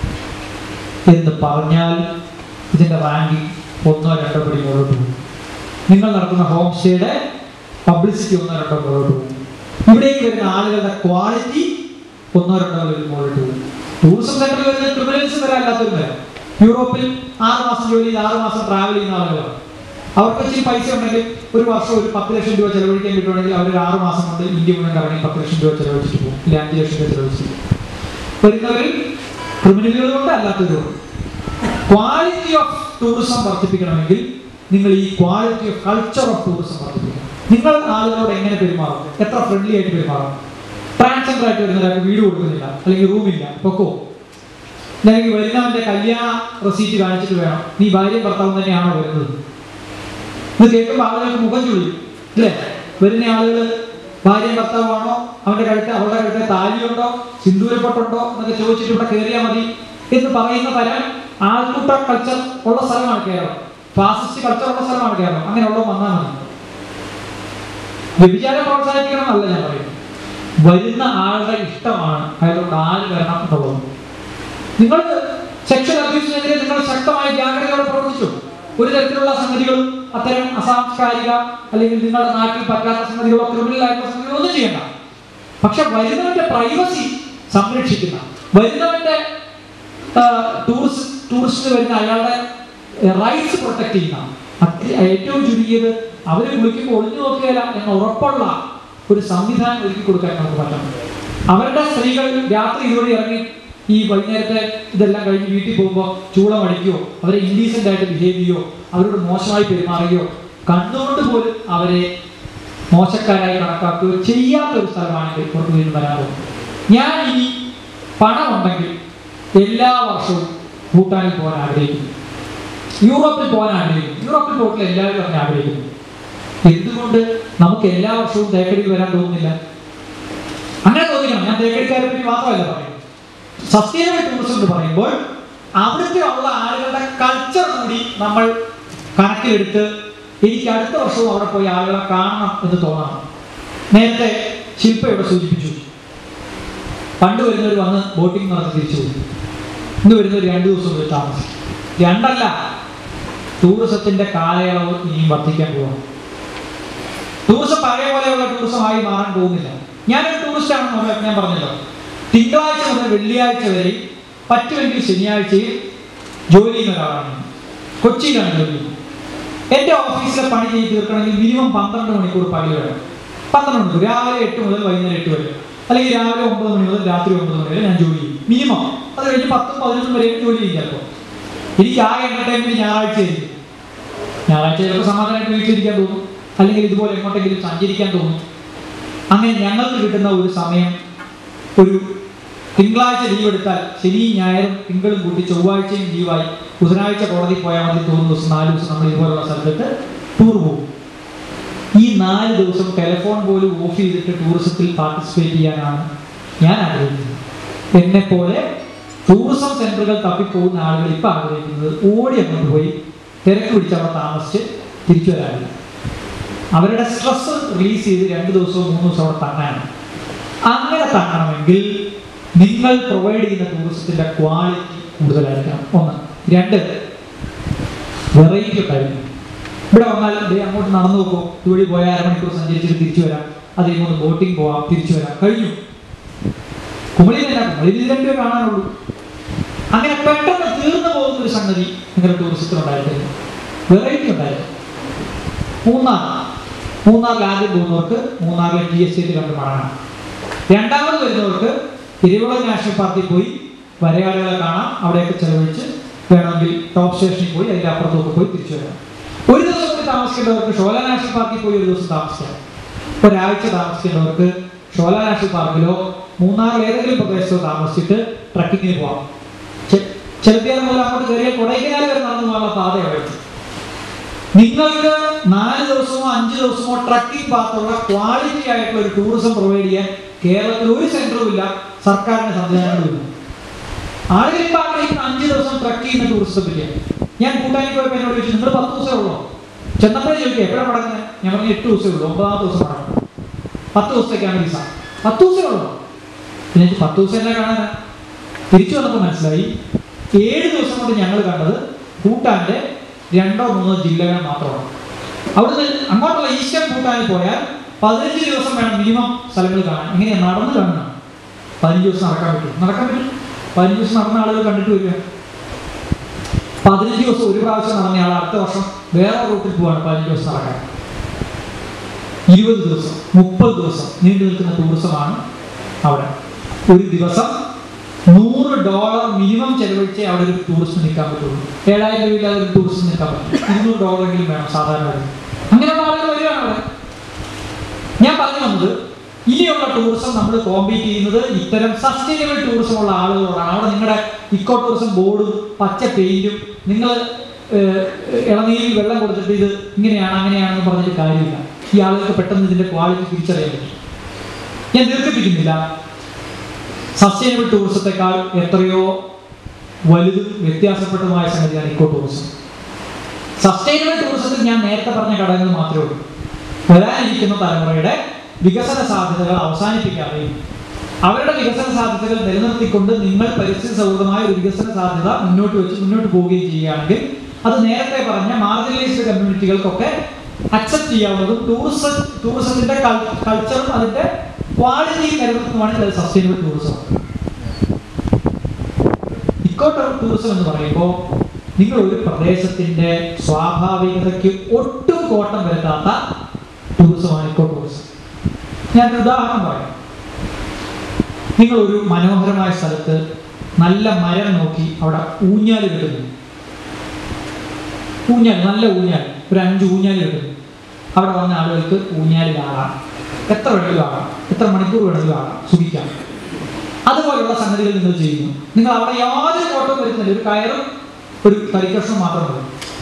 എന്ന് പറഞ്ഞാൽ ഇതിന്റെ റാങ്കിങ് ഒന്നോ രണ്ടോ പടി മുകളിലോട്ട് പോകും നിങ്ങൾ നടത്തുന്ന ഹോം സ്റ്റേയുടെ പബ്ലിസിറ്റി ഒന്നോ രണ്ടോ മുകളിലോട്ട് പോകും ഇവിടേക്ക് വരുന്ന ആളുകളുടെ ക്വാളിറ്റി ഒന്നോ രണ്ടോ ലെവൽ മുകളിലോട്ട് പോകും ടൂറിസം സെന്ററിൽ വരുന്ന ക്രിമിനൽസ് വരെ അല്ലാത്തവരും വരാം യൂറോപ്പിൽ ആറ് മാസം ജോലി ചെയ്ത് ആറ് മാസം ട്രാവൽ ചെയ്യുന്ന ആളുകളാണ് അവർക്ക് ഇച്ചിരി പൈസ ഉണ്ടെങ്കിൽ ഒരു വർഷം ഒരു പത്ത് ലക്ഷം രൂപ ചെലവഴിക്കാൻ കിട്ടുവാണെങ്കിൽ അവർ ഒരു ആറ് മാസം കൊണ്ട് ഇന്ത്യ മുഴുവൻ കറങ്ങി പത്ത് ലക്ഷം രൂപ ചെലവഴിച്ചിട്ട് പോകും ഇല്ല അഞ്ച് ലക്ഷം രൂപ ചെലവഴിച്ചിട്ട് പോകും വരുന്നവരിൽ ക്രിമിനലുകളുണ്ട് അല്ലാത്തവരുണ്ട് ക്വാളിറ്റി ഓഫ് ടൂറിസം വർദ്ധിപ്പിക്കണമെങ്കിൽ നിങ്ങൾ ഈ quality of culture of tourism വർദ്ധിപ്പിക്കണം നിങ്ങൾ ആളുകളോട് എങ്ങനെ പെരുമാറും എത്ര ഫ്രണ്ട്ലി ആയിട്ട് പെരുമാറും ട്രാൻസ്ജെൻഡർ ആയിട്ട് വരുന്ന ഒരാൾക്ക് വീട് കൊടുക്കുന്നില്ല അല്ലെങ്കിൽ റൂമില്ല പൊക്കോ അല്ലെങ്കിൽ വരുന്നവന്റെ കല്യാണ റെസീറ്റ് കാണിച്ചിട്ട് വേണം നീ ഭാര്യയും ഭർത്താവും തന്നെയാണോ വരുന്നത് ഇത് കേൾക്കുമ്പോൾ ആളുകൾക്ക് മുഖം ചുളിയും അല്ലേ വരുന്ന ആളുകൾ ഭാര്യ ഭർത്താവാണോ അവന്റെ കഴുത്ത് അവളുടെ കഴുത്ത് താലിയുണ്ടോ സിന്ദൂരപ്പൊട്ടുണ്ടോ എന്നൊക്കെ ചോദിച്ചിട്ട് ഇവിടെ കയറിയാൽ മതി എന്ന് പറയുന്ന തരം ആൾക്കൂട്ട കൾച്ചർ ഉള്ള സ്ഥലമാണ് കേരളം ഫാസിസ്റ്റ് കൾച്ചർ ഉള്ള സ്ഥലമാണ് കേരളം അങ്ങനെയുള്ള വന്നാൽ മതി വ്യഭിചാരം പ്രോത്സാഹിപ്പിക്കണം എന്നല്ല ഞാൻ പറയുന്നത് വരുന്ന ആളുടെ ഇഷ്ടമാണ് അയാളോട് ആര് വരണം എന്നുള്ളത് നിങ്ങൾ സെക്ഷൽ അബ്യൂസിനെതിരെ നിങ്ങൾ ശക്തമായ ജാഗ്രതയോടെ പ്രവർത്തിച്ചു ഒരു തരത്തിലുള്ള സംഗതികളും അത്തരം അസാംസ്കാരിക അല്ലെങ്കിൽ നിങ്ങളുടെ നാട്ടിൽ പറ്റാത്ത സംഗതികളോ ക്രിമിനൽ ആയിട്ടുള്ള സംഗതികളോ ഒന്നും ചെയ്യണ്ട പക്ഷെ വരുന്നവന്റെ പ്രൈവസി സംരക്ഷിക്കുന്ന വരുന്നവന്റെ ടൂറിസ്റ്റ് ടൂറിസ്റ്റ് വരുന്ന അയാളുടെ റൈറ്റ്സ് പ്രൊട്ടക്ട് ചെയ്യുന്ന അത്ര- ഏറ്റവും ചുരുങ്ങിയത് അവര് കുളിക്കുമ്പോൾ ഒളിഞ്ഞു നോക്കുകയില്ല എന്ന ഉറപ്പുള്ള ഒരു സംവിധാനം ഒരുക്കി കൊടുക്കാൻ നമുക്ക് പറ്റണം അവരുടെ സ്ത്രീകൾ രാത്രി ഇതുവഴി ഇറങ്ങി ഈ വൈകുന്നേരത്തെ ഇതെല്ലാം കഴിഞ്ഞ് വീട്ടിൽ പോകുമ്പോൾ ചൂളം അടിക്കുകയോ അവരെ ഇൻഡീസെന്റ് ആയിട്ട് ബിഹേവ് ചെയ്യുകയോ അവരോട് മോശമായി പെരുമാറുകയോ കണ്ടുകൊണ്ട് പോലും അവരെ മോശക്കാരായി കണക്കാക്കുകയോ ചെയ്യാത്ത ഒരു സ്ഥലമാണെങ്കിൽ പുറത്തു വീണ്ടും വരാൻ പോകും ഞാൻ ഇനി പണമുണ്ടെങ്കിൽ എല്ലാ വർഷവും ഭൂട്ടാനിൽ പോകാൻ ആഗ്രഹിക്കുന്നു യൂറോപ്പിൽ പോകാൻ ആഗ്രഹിക്കുന്നു യൂറോപ്പിൽ പോയിട്ട് എല്ലാവരും അങ്ങനെ ആഗ്രഹിക്കുന്നു എന്തുകൊണ്ട് നമുക്ക് എല്ലാ വർഷവും തേക്കടിയിൽ വരാൻ തോന്നുന്നില്ല അങ്ങനെ തോന്നിക്കണം ഞാൻ തേക്കടിക്കാരെ പറ്റി മാത്രമല്ല പറയുന്നത് സസ്റ്റൈനബിൾ ടൂറിസം എന്ന് പറയുമ്പോൾ അവിടുത്തെ ഉള്ള ആളുകളുടെ കൾച്ചർ കൂടി നമ്മൾ കണക്കിലെടുത്ത് എനിക്ക് അടുത്ത വർഷവും അവിടെ പോയി ആളുകളെ കാണണം എന്ന് തോന്നണം നേരത്തെ ശില്പ ഇവിടെ സൂചിപ്പിച്ചു പണ്ട് വരുന്നവർ വന്ന് ബോട്ടിംഗ് നടത്തി തിരിച്ചു പോയി ഇന്ന് വരുന്നവർ രണ്ടു ദിവസം പോയി താമസിക്കും രണ്ടല്ല ടൂറിസത്തിന്റെ കാലയളവ് ഇനിയും വർദ്ധിക്കാൻ പോവാണ് ടൂറിസം പഴയ പോലെയുള്ള ടൂറിസമായി മാറാൻ പോകുന്നില്ല ഞാനൊരു ടൂറിസ്റ്റ് ആണെന്ന് ഞാൻ പറഞ്ഞല്ലോ തിങ്കളാഴ്ച മുതൽ വെള്ളിയാഴ്ച വരെ പറ്റുമെങ്കിൽ ശനിയാഴ്ചയിൽ ജോലി ചെയ്യുന്ന ഒരാളാണ് ഞാൻ. കൊച്ചിയിലാണ് ജോലി ചെയ്യുന്നത് എൻ്റെ ഓഫീസിലെ പണി ചെയ്ത് തീർക്കണമെങ്കിൽ മിനിമം പന്ത്രണ്ട് മണിക്കൂർ പകൽ വേണം പന്ത്രണ്ട് മണിക്കൂർ രാവിലെ എട്ട് മുതൽ വൈകുന്നേരം എട്ട് വരെ അല്ലെങ്കിൽ രാവിലെ ഒമ്പത് മണി മുതൽ രാത്രി ഒമ്പത് മണി വരെ ഞാൻ ജോലി ചെയ്യും മിനിമം അത് കഴിഞ്ഞ് പത്തും പതിനൊന്നും വരെ ജോലി ചെയ്യും ചിലപ്പോൾ എനിക്ക് ആ എന്റർടൈൻമെന്റ് ഞായറാഴ്ച ആയിരിക്കും ഞായറാഴ്ച ചിലപ്പോൾ സമാധാനമായിട്ട് വീട്ടിലിരിക്കാൻ തോന്നും അല്ലെങ്കിൽ ഇതുപോലെ എങ്ങോട്ടെങ്കിലും സഞ്ചരിക്കാൻ തോന്നും അങ്ങനെ ഞങ്ങൾക്ക് കിട്ടുന്ന ഒരു സമയം ഒരു തിങ്കളാഴ്ച ലീവ് എടുത്താൽ ശനിയും ഞായറും തിങ്കളും കൂട്ടി ചൊവ്വാഴ്ചയും ലീവായി ബുധനാഴ്ച കോടതി പോയാൽ മതി തോന്നുന്ന ദിവസം നാല് ദിവസം നമ്മൾ ഇതുപോലുള്ള സ്ഥലത്ത് ടൂർ പോകും ഈ നാല് ദിവസം ടെലിഫോൺ പോലും ഓഫ് ചെയ്തിട്ട് ടൂറിസത്തിൽ പാർട്ടിസിപ്പേറ്റ് ചെയ്യാനാണ് ഞാൻ ആഗ്രഹിക്കുന്നത് എന്നെ പോലെ ടൂറിസം സെന്ററുകൾ തപ്പിപ്പോകുന്ന ആളുകൾ ഇപ്പം ആഗ്രഹിക്കുന്നത് ഓടി അങ്ങോട്ട് പോയി തിരക്ക് പിടിച്ച് അവിടെ താമസിച്ച് തിരിച്ചു വരാറില്ല അവരുടെ സ്ട്രെസ് റിലീസ് ചെയ്ത് രണ്ട് ദിവസവും മൂന്ന് ദിവസവും അവിടെ തങ്ങാനാണ് അങ്ങനെ തങ്ങണമെങ്കിൽ നിങ്ങൾ പ്രൊവൈഡ് ചെയ്യുന്ന ടൂറിസത്തിന്റെ ക്വാളിറ്റി കൂടുതലായിരിക്കണം ഒന്ന് രണ്ട് വെറൈറ്റി ഉണ്ടായിരിക്കും ഇവിടെ വന്നാൽ ദേ അങ്ങോട്ട് നടന്നു പോകും ഇതുവഴി പോയാൽ അരമണിക്കൂർ സഞ്ചരിച്ചിട്ട് തിരിച്ചു വരാം അത് ഇങ്ങോട്ട് ബോട്ടിംഗ് പോവാം തിരിച്ചു വരാം കഴിഞ്ഞു കുമളിയിലല്ല കുമളിയിൽ ഇത് രണ്ടുപേർ കാണാനുള്ളൂ അങ്ങനെ പെട്ടെന്ന് തീർന്നു പോകുന്ന ഒരു സംഗതി നിങ്ങളുടെ ടൂറിസത്തിൽ ഉണ്ടായിരുന്നു വെറൈറ്റി ഉണ്ടായിരുന്നു മൂന്നാർ മൂന്നാറിൽ ആദ്യം പോകുന്നവർക്ക് മൂന്നാറിലെ ജി എസ് ടി കണ്ട് മടങ്ങാം രണ്ടാമത് വരുന്നവർക്ക് തിരുവിളം നാഷണൽ പാർക്കിൽ പോയി വരയാടുകളെ കാണാം അവിടെയൊക്കെ ചെലവഴിച്ച് വേണമെങ്കിൽ ടോപ്പ് സ്റ്റേഷനിൽ പോയി അതിൻ്റെ അപ്പുറത്തൊക്കെ പോയി തിരിച്ചു വരാം ഒരു ദിവസം കൂടി താമസിക്കേണ്ടവർക്ക് ഷോല നാഷണൽ പാർക്കിൽ പോയി ഒരു ദിവസം താമസിക്കാം ഒരാഴ്ച താമസിക്കേണ്ടവർക്ക് ഷോല നാഷണൽ പാർക്കിലോ മൂന്നാറിൽ ഏതെങ്കിലും പ്രദേശത്തോ താമസിച്ചിട്ട് ട്രക്കിങ്ങിന് പോകാം ചെ- ചെറുപ്പിയാർ മുതൽ അങ്ങോട്ട് കയറിയ കൊടൈക്കനാൽ വരെ നടന്നു പോകാനുള്ള പാത അവിടെ വെച്ചു നിങ്ങൾക്ക് നാല് ദിവസമോ അഞ്ച് ദിവസമോ ട്രക്കിംഗ് പാത്തുള്ള ക്വാളിറ്റി ആയിട്ടുള്ള ഒരു ടൂറിസം പ്രൊവൈഡ് ചെയ്യാൻ കേരളത്തിൽ ഒരു സെന്ററും ഇല്ല സർക്കാരിന്റെ സംവിധാനങ്ങളും ഇല്ല ആളുകൾ ഇപ്പൊ ആഗ്രഹിക്കുന്ന അഞ്ച് ദിവസം ട്രക്ക് ചെയ്യുന്ന ടൂറിസത്തെ പറ്റിയാണ് ഞാൻ കൂട്ടാനി പോയപ്പോൾ എന്നോട് ചോദിച്ചു നിങ്ങൾ പത്ത് ദിവസമേ ഉള്ളൂ ചെന്നപ്പോഴേ ചോദിക്കുക എപ്പോഴാണ് മടങ്ങുന്നത് ഞാൻ പറഞ്ഞു എട്ട് ദിവസമേ ഉള്ളൂ ഒമ്പതാമത്തെ ദിവസം മടങ്ങും പത്ത് ദിവസത്തേക്കാണ് വിസ പത്ത് ദിവസമേ ഉള്ളൂ പിന്നെ എനിക്ക് പത്ത് ദിവസം എന്നെ കാണാനാ തിരിച്ചു വന്നപ്പോൾ മനസ്സിലായി ഏഴ് ദിവസം കൊണ്ട് ഞങ്ങൾ കണ്ടത് ഭൂട്ടാന്റെ രണ്ടോ മൂന്നോ ജില്ലകൾ മാത്രമാണ് അവിടുന്ന് അങ്ങോട്ടുള്ള ഈസ്റ്റേൺ ഭൂട്ടാനിൽ പോയാൽ പതിനഞ്ച് ദിവസം വേണം മിനിമം സ്ഥലങ്ങൾ കാണാൻ എങ്ങനെയാ നടന്ന് കാണണം പതിനഞ്ച് ദിവസം നടക്കാൻ പറ്റും നടക്കാൻ പറ്റും പതിനഞ്ച് ദിവസം നടന്ന ആളുകൾ കണ്ടിട്ട് വരിക പതിനഞ്ച് ദിവസം ഒരു പ്രാവശ്യം നടന്ന ആൾ അടുത്ത വർഷം വേറെ റൂട്ടിൽ പോവാണ് പതിനഞ്ച് ദിവസം നടക്കാൻ ഇരുപത് ദിവസം മുപ്പത് ദിവസം നീണ്ടു നിൽക്കുന്ന ടൂറിസമാണ് അവിടെ ഒരു ദിവസം നൂറ് ഡോളർ മിനിമം ചെലവഴിച്ചേ അവിടെ ഒരു ടൂറിസ്റ്റ് നിൽക്കാൻ പറ്റുള്ളൂ ഏഴായിരം രൂപയില്ലാതെ ഒരു ടൂറിസ്റ്റ് നിൽക്കാൻ പറ്റും ഇരുന്നൂറ് ഡോളറെങ്കിലും വേണം സാധാരണ വഴി അങ്ങനെയുള്ള ആളുകൾ വരികയാണ് അവിടെ ഞാൻ പറഞ്ഞു വന്നത് ഇനിയുള്ള ടൂറിസം നമ്മൾ കോമ്പീറ്റ് ചെയ്യുന്നത് ഇത്തരം സസ്റ്റൈനബിൾ ടൂറിസം ഉള്ള ആളുകളോടാണ് അവിടെ നിങ്ങളുടെ ഇക്കോ ടൂറിസം ബോർഡും പച്ച പെയിന്റും നിങ്ങൾ ഇളനീരിൽ വെള്ളം കൊടുത്തിട്ട് ഇത് ഇങ്ങനെയാണ് അങ്ങനെയാണെന്ന് പറഞ്ഞിട്ട് കാര്യമില്ല ഈ ആളുകൾക്ക് പെട്ടെന്ന് ഇതിന്റെ ക്വാളിറ്റി തിരിച്ചറിയാൻ പറ്റും ഞാൻ ദീർഘിപ്പിക്കുന്നില്ല സസ്റ്റൈനബിൾ ടൂറിസത്തെക്കാൾ എത്രയോ വലുതും വ്യത്യാസപ്പെട്ടതുമായ സംഗതിയാണ് ഇക്കോ ടൂറിസം സസ്റ്റൈനബിൾ ടൂറിസത്തിൽ ഞാൻ നേരത്തെ പറഞ്ഞ ഘടകങ്ങൾ മാത്രമേ ഉള്ളൂ വരാനിരിക്കുന്ന തലമുറയുടെ വികസന സാധ്യതകൾ അവസാനിപ്പിക്കാതെയും അവരുടെ വികസന സാധ്യതകൾ നിലനിർത്തിക്കൊണ്ട് നിങ്ങൾ പരിസ്ഥിതി സൗഹൃദമായ ഒരു വികസന സാധ്യത മുന്നോട്ട് വെച്ച് മുന്നോട്ട് പോവുകയും ചെയ്യുകയാണെങ്കിൽ അത് നേരത്തെ പറഞ്ഞ മാർജിനലൈസ്ഡ് കമ്മ്യൂണിറ്റികൾക്കൊക്കെ അക്സെപ്റ്റ് ചെയ്യാവുന്നതും ടൂറിസം ടൂറിസത്തിന്റെ കൾച്ചറും അതിന്റെ ക്വാളിറ്റിയും നിലനിർത്തുവാണെങ്കിൽ അത് സസ്റ്റൈനബിൾ ടൂറിസം ഇക്കോ ടൂറിസം എന്ന് പറയുമ്പോൾ നിങ്ങൾ ഒരു പ്രദേശത്തിന്റെ സ്വാഭാവികതയ്ക്ക് ഒട്ടും കോട്ടം വരുത്താത്ത ടൂറിസമാണ് ഇക്കോ ടൂറിസം ഞാനൊരു ഉദാഹരണം പറയാം നിങ്ങൾ ഒരു മനോഹരമായ സ്ഥലത്ത് നല്ല മരം നോക്കി അവിടെ ഊഞ്ഞാൽ കിട്ടുന്നു ഊഞ്ഞാൽ നല്ല ഊഞ്ഞാൽ ഒരു അഞ്ച് ഊഞ്ഞാൽ കിട്ടുന്നു അവിടെ വന്ന ആളുകൾക്ക് ഊഞ്ഞാലിലാകാം എത്ര വേണമെങ്കിലും ആകാം എത്ര മണിക്കൂർ വേണമെങ്കിലും ആകാം സുഖിക്കാം അതുപോലുള്ള സംഗതികൾ നിങ്ങൾ ചെയ്യുന്നു നിങ്ങൾ അവിടെ യാതൊരു കോട്ടവും വരുന്നില്ല ഒരു കയറും ഒരു തരിക്കഷ്ണം മാത്രം മതി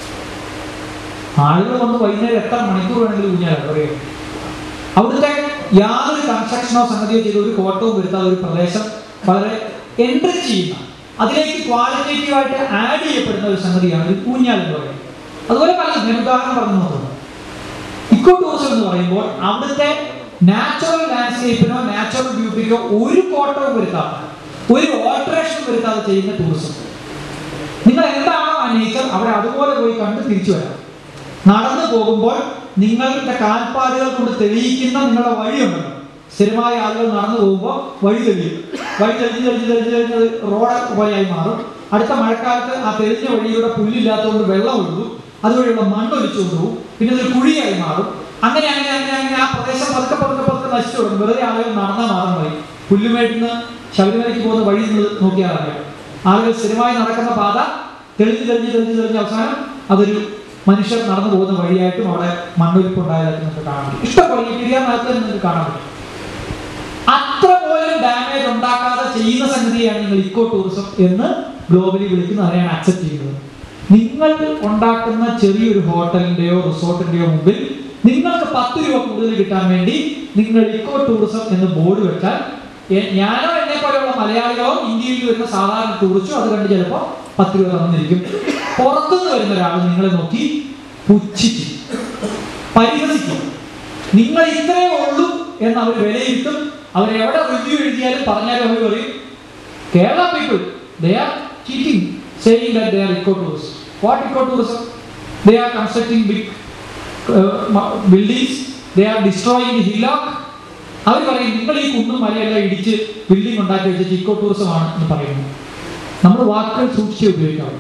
ആളുകൾ വന്ന് വൈകുന്നേരം എത്ര മണിക്കൂർ വേണമെങ്കിലും ഊഞ്ഞാലാണ് പറയുക അവിടുത്തെ യാതൊരു കൺസ്ട്രക്ഷനോ സംഗതിയോ ചെയ്ത ഒരു കോട്ടവും വരുത്താതെ ഒരു പ്രദേശം വളരെ എൻട്രി ചെയ്യുന്ന അതിലേക്ക് ക്വാളിറ്റേറ്റീവായിട്ട് ആഡ് ചെയ്യപ്പെടുന്ന ഒരു സംഗതിയാണ് ഒരു ഊഞ്ഞാൽ എന്ന് പറയുന്നത് അതുപോലെ പല ഞാൻ ഉദാഹരണം പറഞ്ഞു നോക്കുന്നു ഇക്കോ ടൂറിസം എന്ന് പറയുമ്പോൾ അവിടുത്തെ നാച്ചുറൽ ലാൻഡ്സ്കേപ്പിനോ നാച്ചുറൽ ബ്യൂട്ടിക്കോ ഒരു കോട്ടവും വരുത്താത്ത ഒരു ഓൾട്ടറേഷനും വരുത്താതെ ചെയ്യുന്ന ടൂറിസം നിങ്ങൾ എന്താണോ ആ നേച്ചർ അവിടെ അതുപോലെ പോയി കണ്ട് തിരിച്ചു വരാം നടന്നു പോകുമ്പോൾ നിങ്ങളുടെ കാൽപ്പാടുകൾ കൊണ്ട് തെളിയിക്കുന്ന നിങ്ങളുടെ വഴിയുണ്ടല്ലോ സ്ഥിരമായ ആളുകൾ നടന്നു പോകുമ്പോൾ വഴി തെളിയും വഴി തെളിഞ്ഞ് തെളിഞ്ഞ് തെളിഞ്ഞ് തെളിഞ്ഞത് റോഡ് പോലെയായി മാറും അടുത്ത മഴക്കാലത്ത് ആ തെളിഞ്ഞ വഴിയിലൂടെ പുല്ലില്ലാത്തതുകൊണ്ട് വെള്ളം ഒഴുകും അതുവഴിയുള്ള മണ്ണ് ഒലിച്ചു കൊണ്ടുപോകും പിന്നെ അതൊരു കുഴിയായി മാറും അങ്ങനെ അങ്ങനെ അങ്ങനെ അങ്ങനെ ആ പ്രദേശം പതുക്കെ പതുക്കെ പതുക്കെ നശിച്ചു തുടങ്ങും വെറുതെ ആളുകൾ നടന്നാൽ മാത്രം മതി പുല്ലുമേട്ടിന്ന് ശബരിമലയ്ക്ക് പോകുന്ന വഴി നിങ്ങൾ നോക്കിയാൽ അറിയാം ആളുകൾ സ്ഥിരമായി നടക്കുന്ന പാത തെളിഞ്ഞ് തെളിഞ്ഞ് തെളിഞ്ഞ് തെളിഞ്ഞ് അവസാനം അതൊരു മനുഷ്യർ നടന്നു പോകുന്ന വഴിയായിട്ടും അവിടെ മണ്ണൊലിപ്പ് ഉണ്ടായതായിട്ട് നമുക്ക് കാണാൻ പറ്റും ഇഷ്ടംപോലെ ഈ പെരിയാറിനകത്ത് തന്നെ നിങ്ങൾക്ക് കാണാൻ പറ്റും അത്ര പോലും ഡാമേജ് ഉണ്ടാക്കാതെ ചെയ്യുന്ന സംഗതിയാണ് നിങ്ങൾ ഇക്കോ ടൂറിസം എന്ന് ഗ്ലോബലി വിളിക്കുന്നത് അതിനെയാണ് അക്സെപ്റ്റ് ചെയ്യുന്നത് നിങ്ങൾ ഉണ്ടാക്കുന്ന ചെറിയൊരു ഹോട്ടലിന്റെയോ റിസോർട്ടിന്റെയോ മുമ്പിൽ നിങ്ങൾക്ക് പത്ത് രൂപ കൂടുതൽ കിട്ടാൻ വേണ്ടി നിങ്ങൾ ഇക്കോ ടൂറിസം എന്ന് ബോർഡ് വെച്ചാൽ എ- ഞാനോ എന്നെ പോലെയുള്ള മലയാളികളോ ഇന്ത്യയിൽ വരുന്ന സാധാരണ ടൂറിസ്റ്റോ അത് കണ്ട് ചിലപ്പോൾ പത്ത് രൂപ തന്നിരിക്കും പുറത്തുനിന്ന് വരുന്ന ഒരാൾ നിങ്ങളെ നോക്കി പുച്ഛിക്കും പരിഹസിക്കും നിങ്ങൾ ഇത്രയേ ഉള്ളൂ എന്ന് അവർ വിലയിരുത്തും അവർ എവിടെ റിവ്യൂ എഴുതിയാലും പറഞ്ഞാലും അവർ പറയും Kerala people they are cheating saying that they are eco tourism what eco tourism they are constructing big buildings they are destroying the hillock അവർ പറയും നിങ്ങൾ ഈ കുന്നും മലയെല്ലാം ഇടിച്ച് ബിൽഡിംഗ് ഉണ്ടാക്കി വെച്ചിട്ട് ഇക്കോ ടൂറിസം ആണ് എന്ന് പറയുന്നു നമ്മൾ വാക്കുകൾ സൂക്ഷിച്ച് ഉപയോഗിക്കാറുള്ളൂ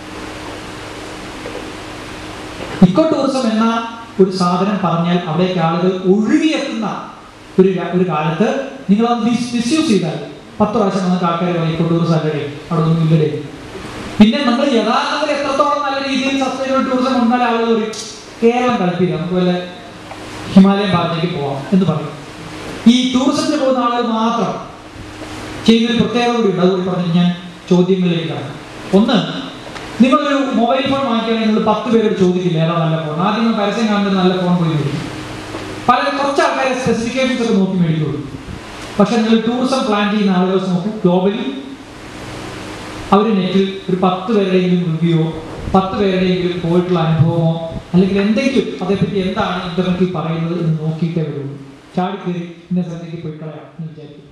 ഇക്കോ ടൂറിസം എന്ന ഒരു സാധനം പറഞ്ഞാൽ അവിടേക്ക് ആളുകൾ ഒഴുകിയെത്തുന്ന ഒരു ര- ഒരു കാലത്ത് നിങ്ങൾ അത് മിസ്യൂസ് ചെയ്താൽ പത്ത് പ്രാവശ്യം നമുക്ക് ആൾക്കാർ പറയും ഇക്കോ ടൂറിസം അല്ലേ അവിടെ ഒന്നും ഇല്ലല്ലേ പിന്നെ നമ്മൾ യഥാർത്ഥത്തിൽ എത്രത്തോളം നല്ല രീതിയിൽ സസ്റ്റൈനബിൾ ടൂറിസം കൊണ്ടാൽ ആളുകൾ പറയും കേരളം കളിപ്പില്ല നമുക്ക് വല്ല ഹിമാലയൻ ഭാഗത്തേക്ക് പോവാം എന്ന് പറയും ഈ ടൂറിസത്തിന് പോകുന്ന ആളുകൾ മാത്രം ചെയ്യുന്നൊരു പ്രത്യേകത കൂടി ഉണ്ട് അതുകൂടി പറഞ്ഞ് ഞാൻ ചോദ്യങ്ങളിലേക്ക് കടക്കാം ഒന്ന് നിങ്ങളൊരു മൊബൈൽ ഫോൺ വാങ്ങിക്കുകയാണെങ്കിൽ നിങ്ങൾ പത്ത് പേരോട് ചോദിക്കില്ല ഏതാ നല്ല ഫോൺ ആദ്യം നിങ്ങൾ പരസ്യം കാണുന്നത് നല്ല ഫോൺ പോയി മേടിക്കും പല കുറച്ച് ആൾക്കാരെ സ്പെസിഫിക്കേഷൻസ് ഒക്കെ നോക്കി മേടിക്കുള്ളൂ പക്ഷെ നിങ്ങൾ ടൂറിസം പ്ലാൻ ചെയ്യുന്ന ആളുകൾ നോക്കും ഗ്ലോബലി അവർ നെറ്റിൽ ഒരു പത്ത് പേരുടെയെങ്കിലും റിവ്യൂവോ പത്ത് പേരുടെയെങ്കിലും പോയിട്ടുള്ള അനുഭവമോ അല്ലെങ്കിൽ എന്തെങ്കിലും അതേപ്പറ്റി എന്താണ് ഇന്റർനെറ്റിൽ പറയുന്നത് എന്ന് നോക്കിയിട്ടേ വരുള്ളൂ ചാടി കയറി ഇന്ന സ്ഥലത്തേക്ക് പോയി കളയാം എന്ന് വിചാരിക്കും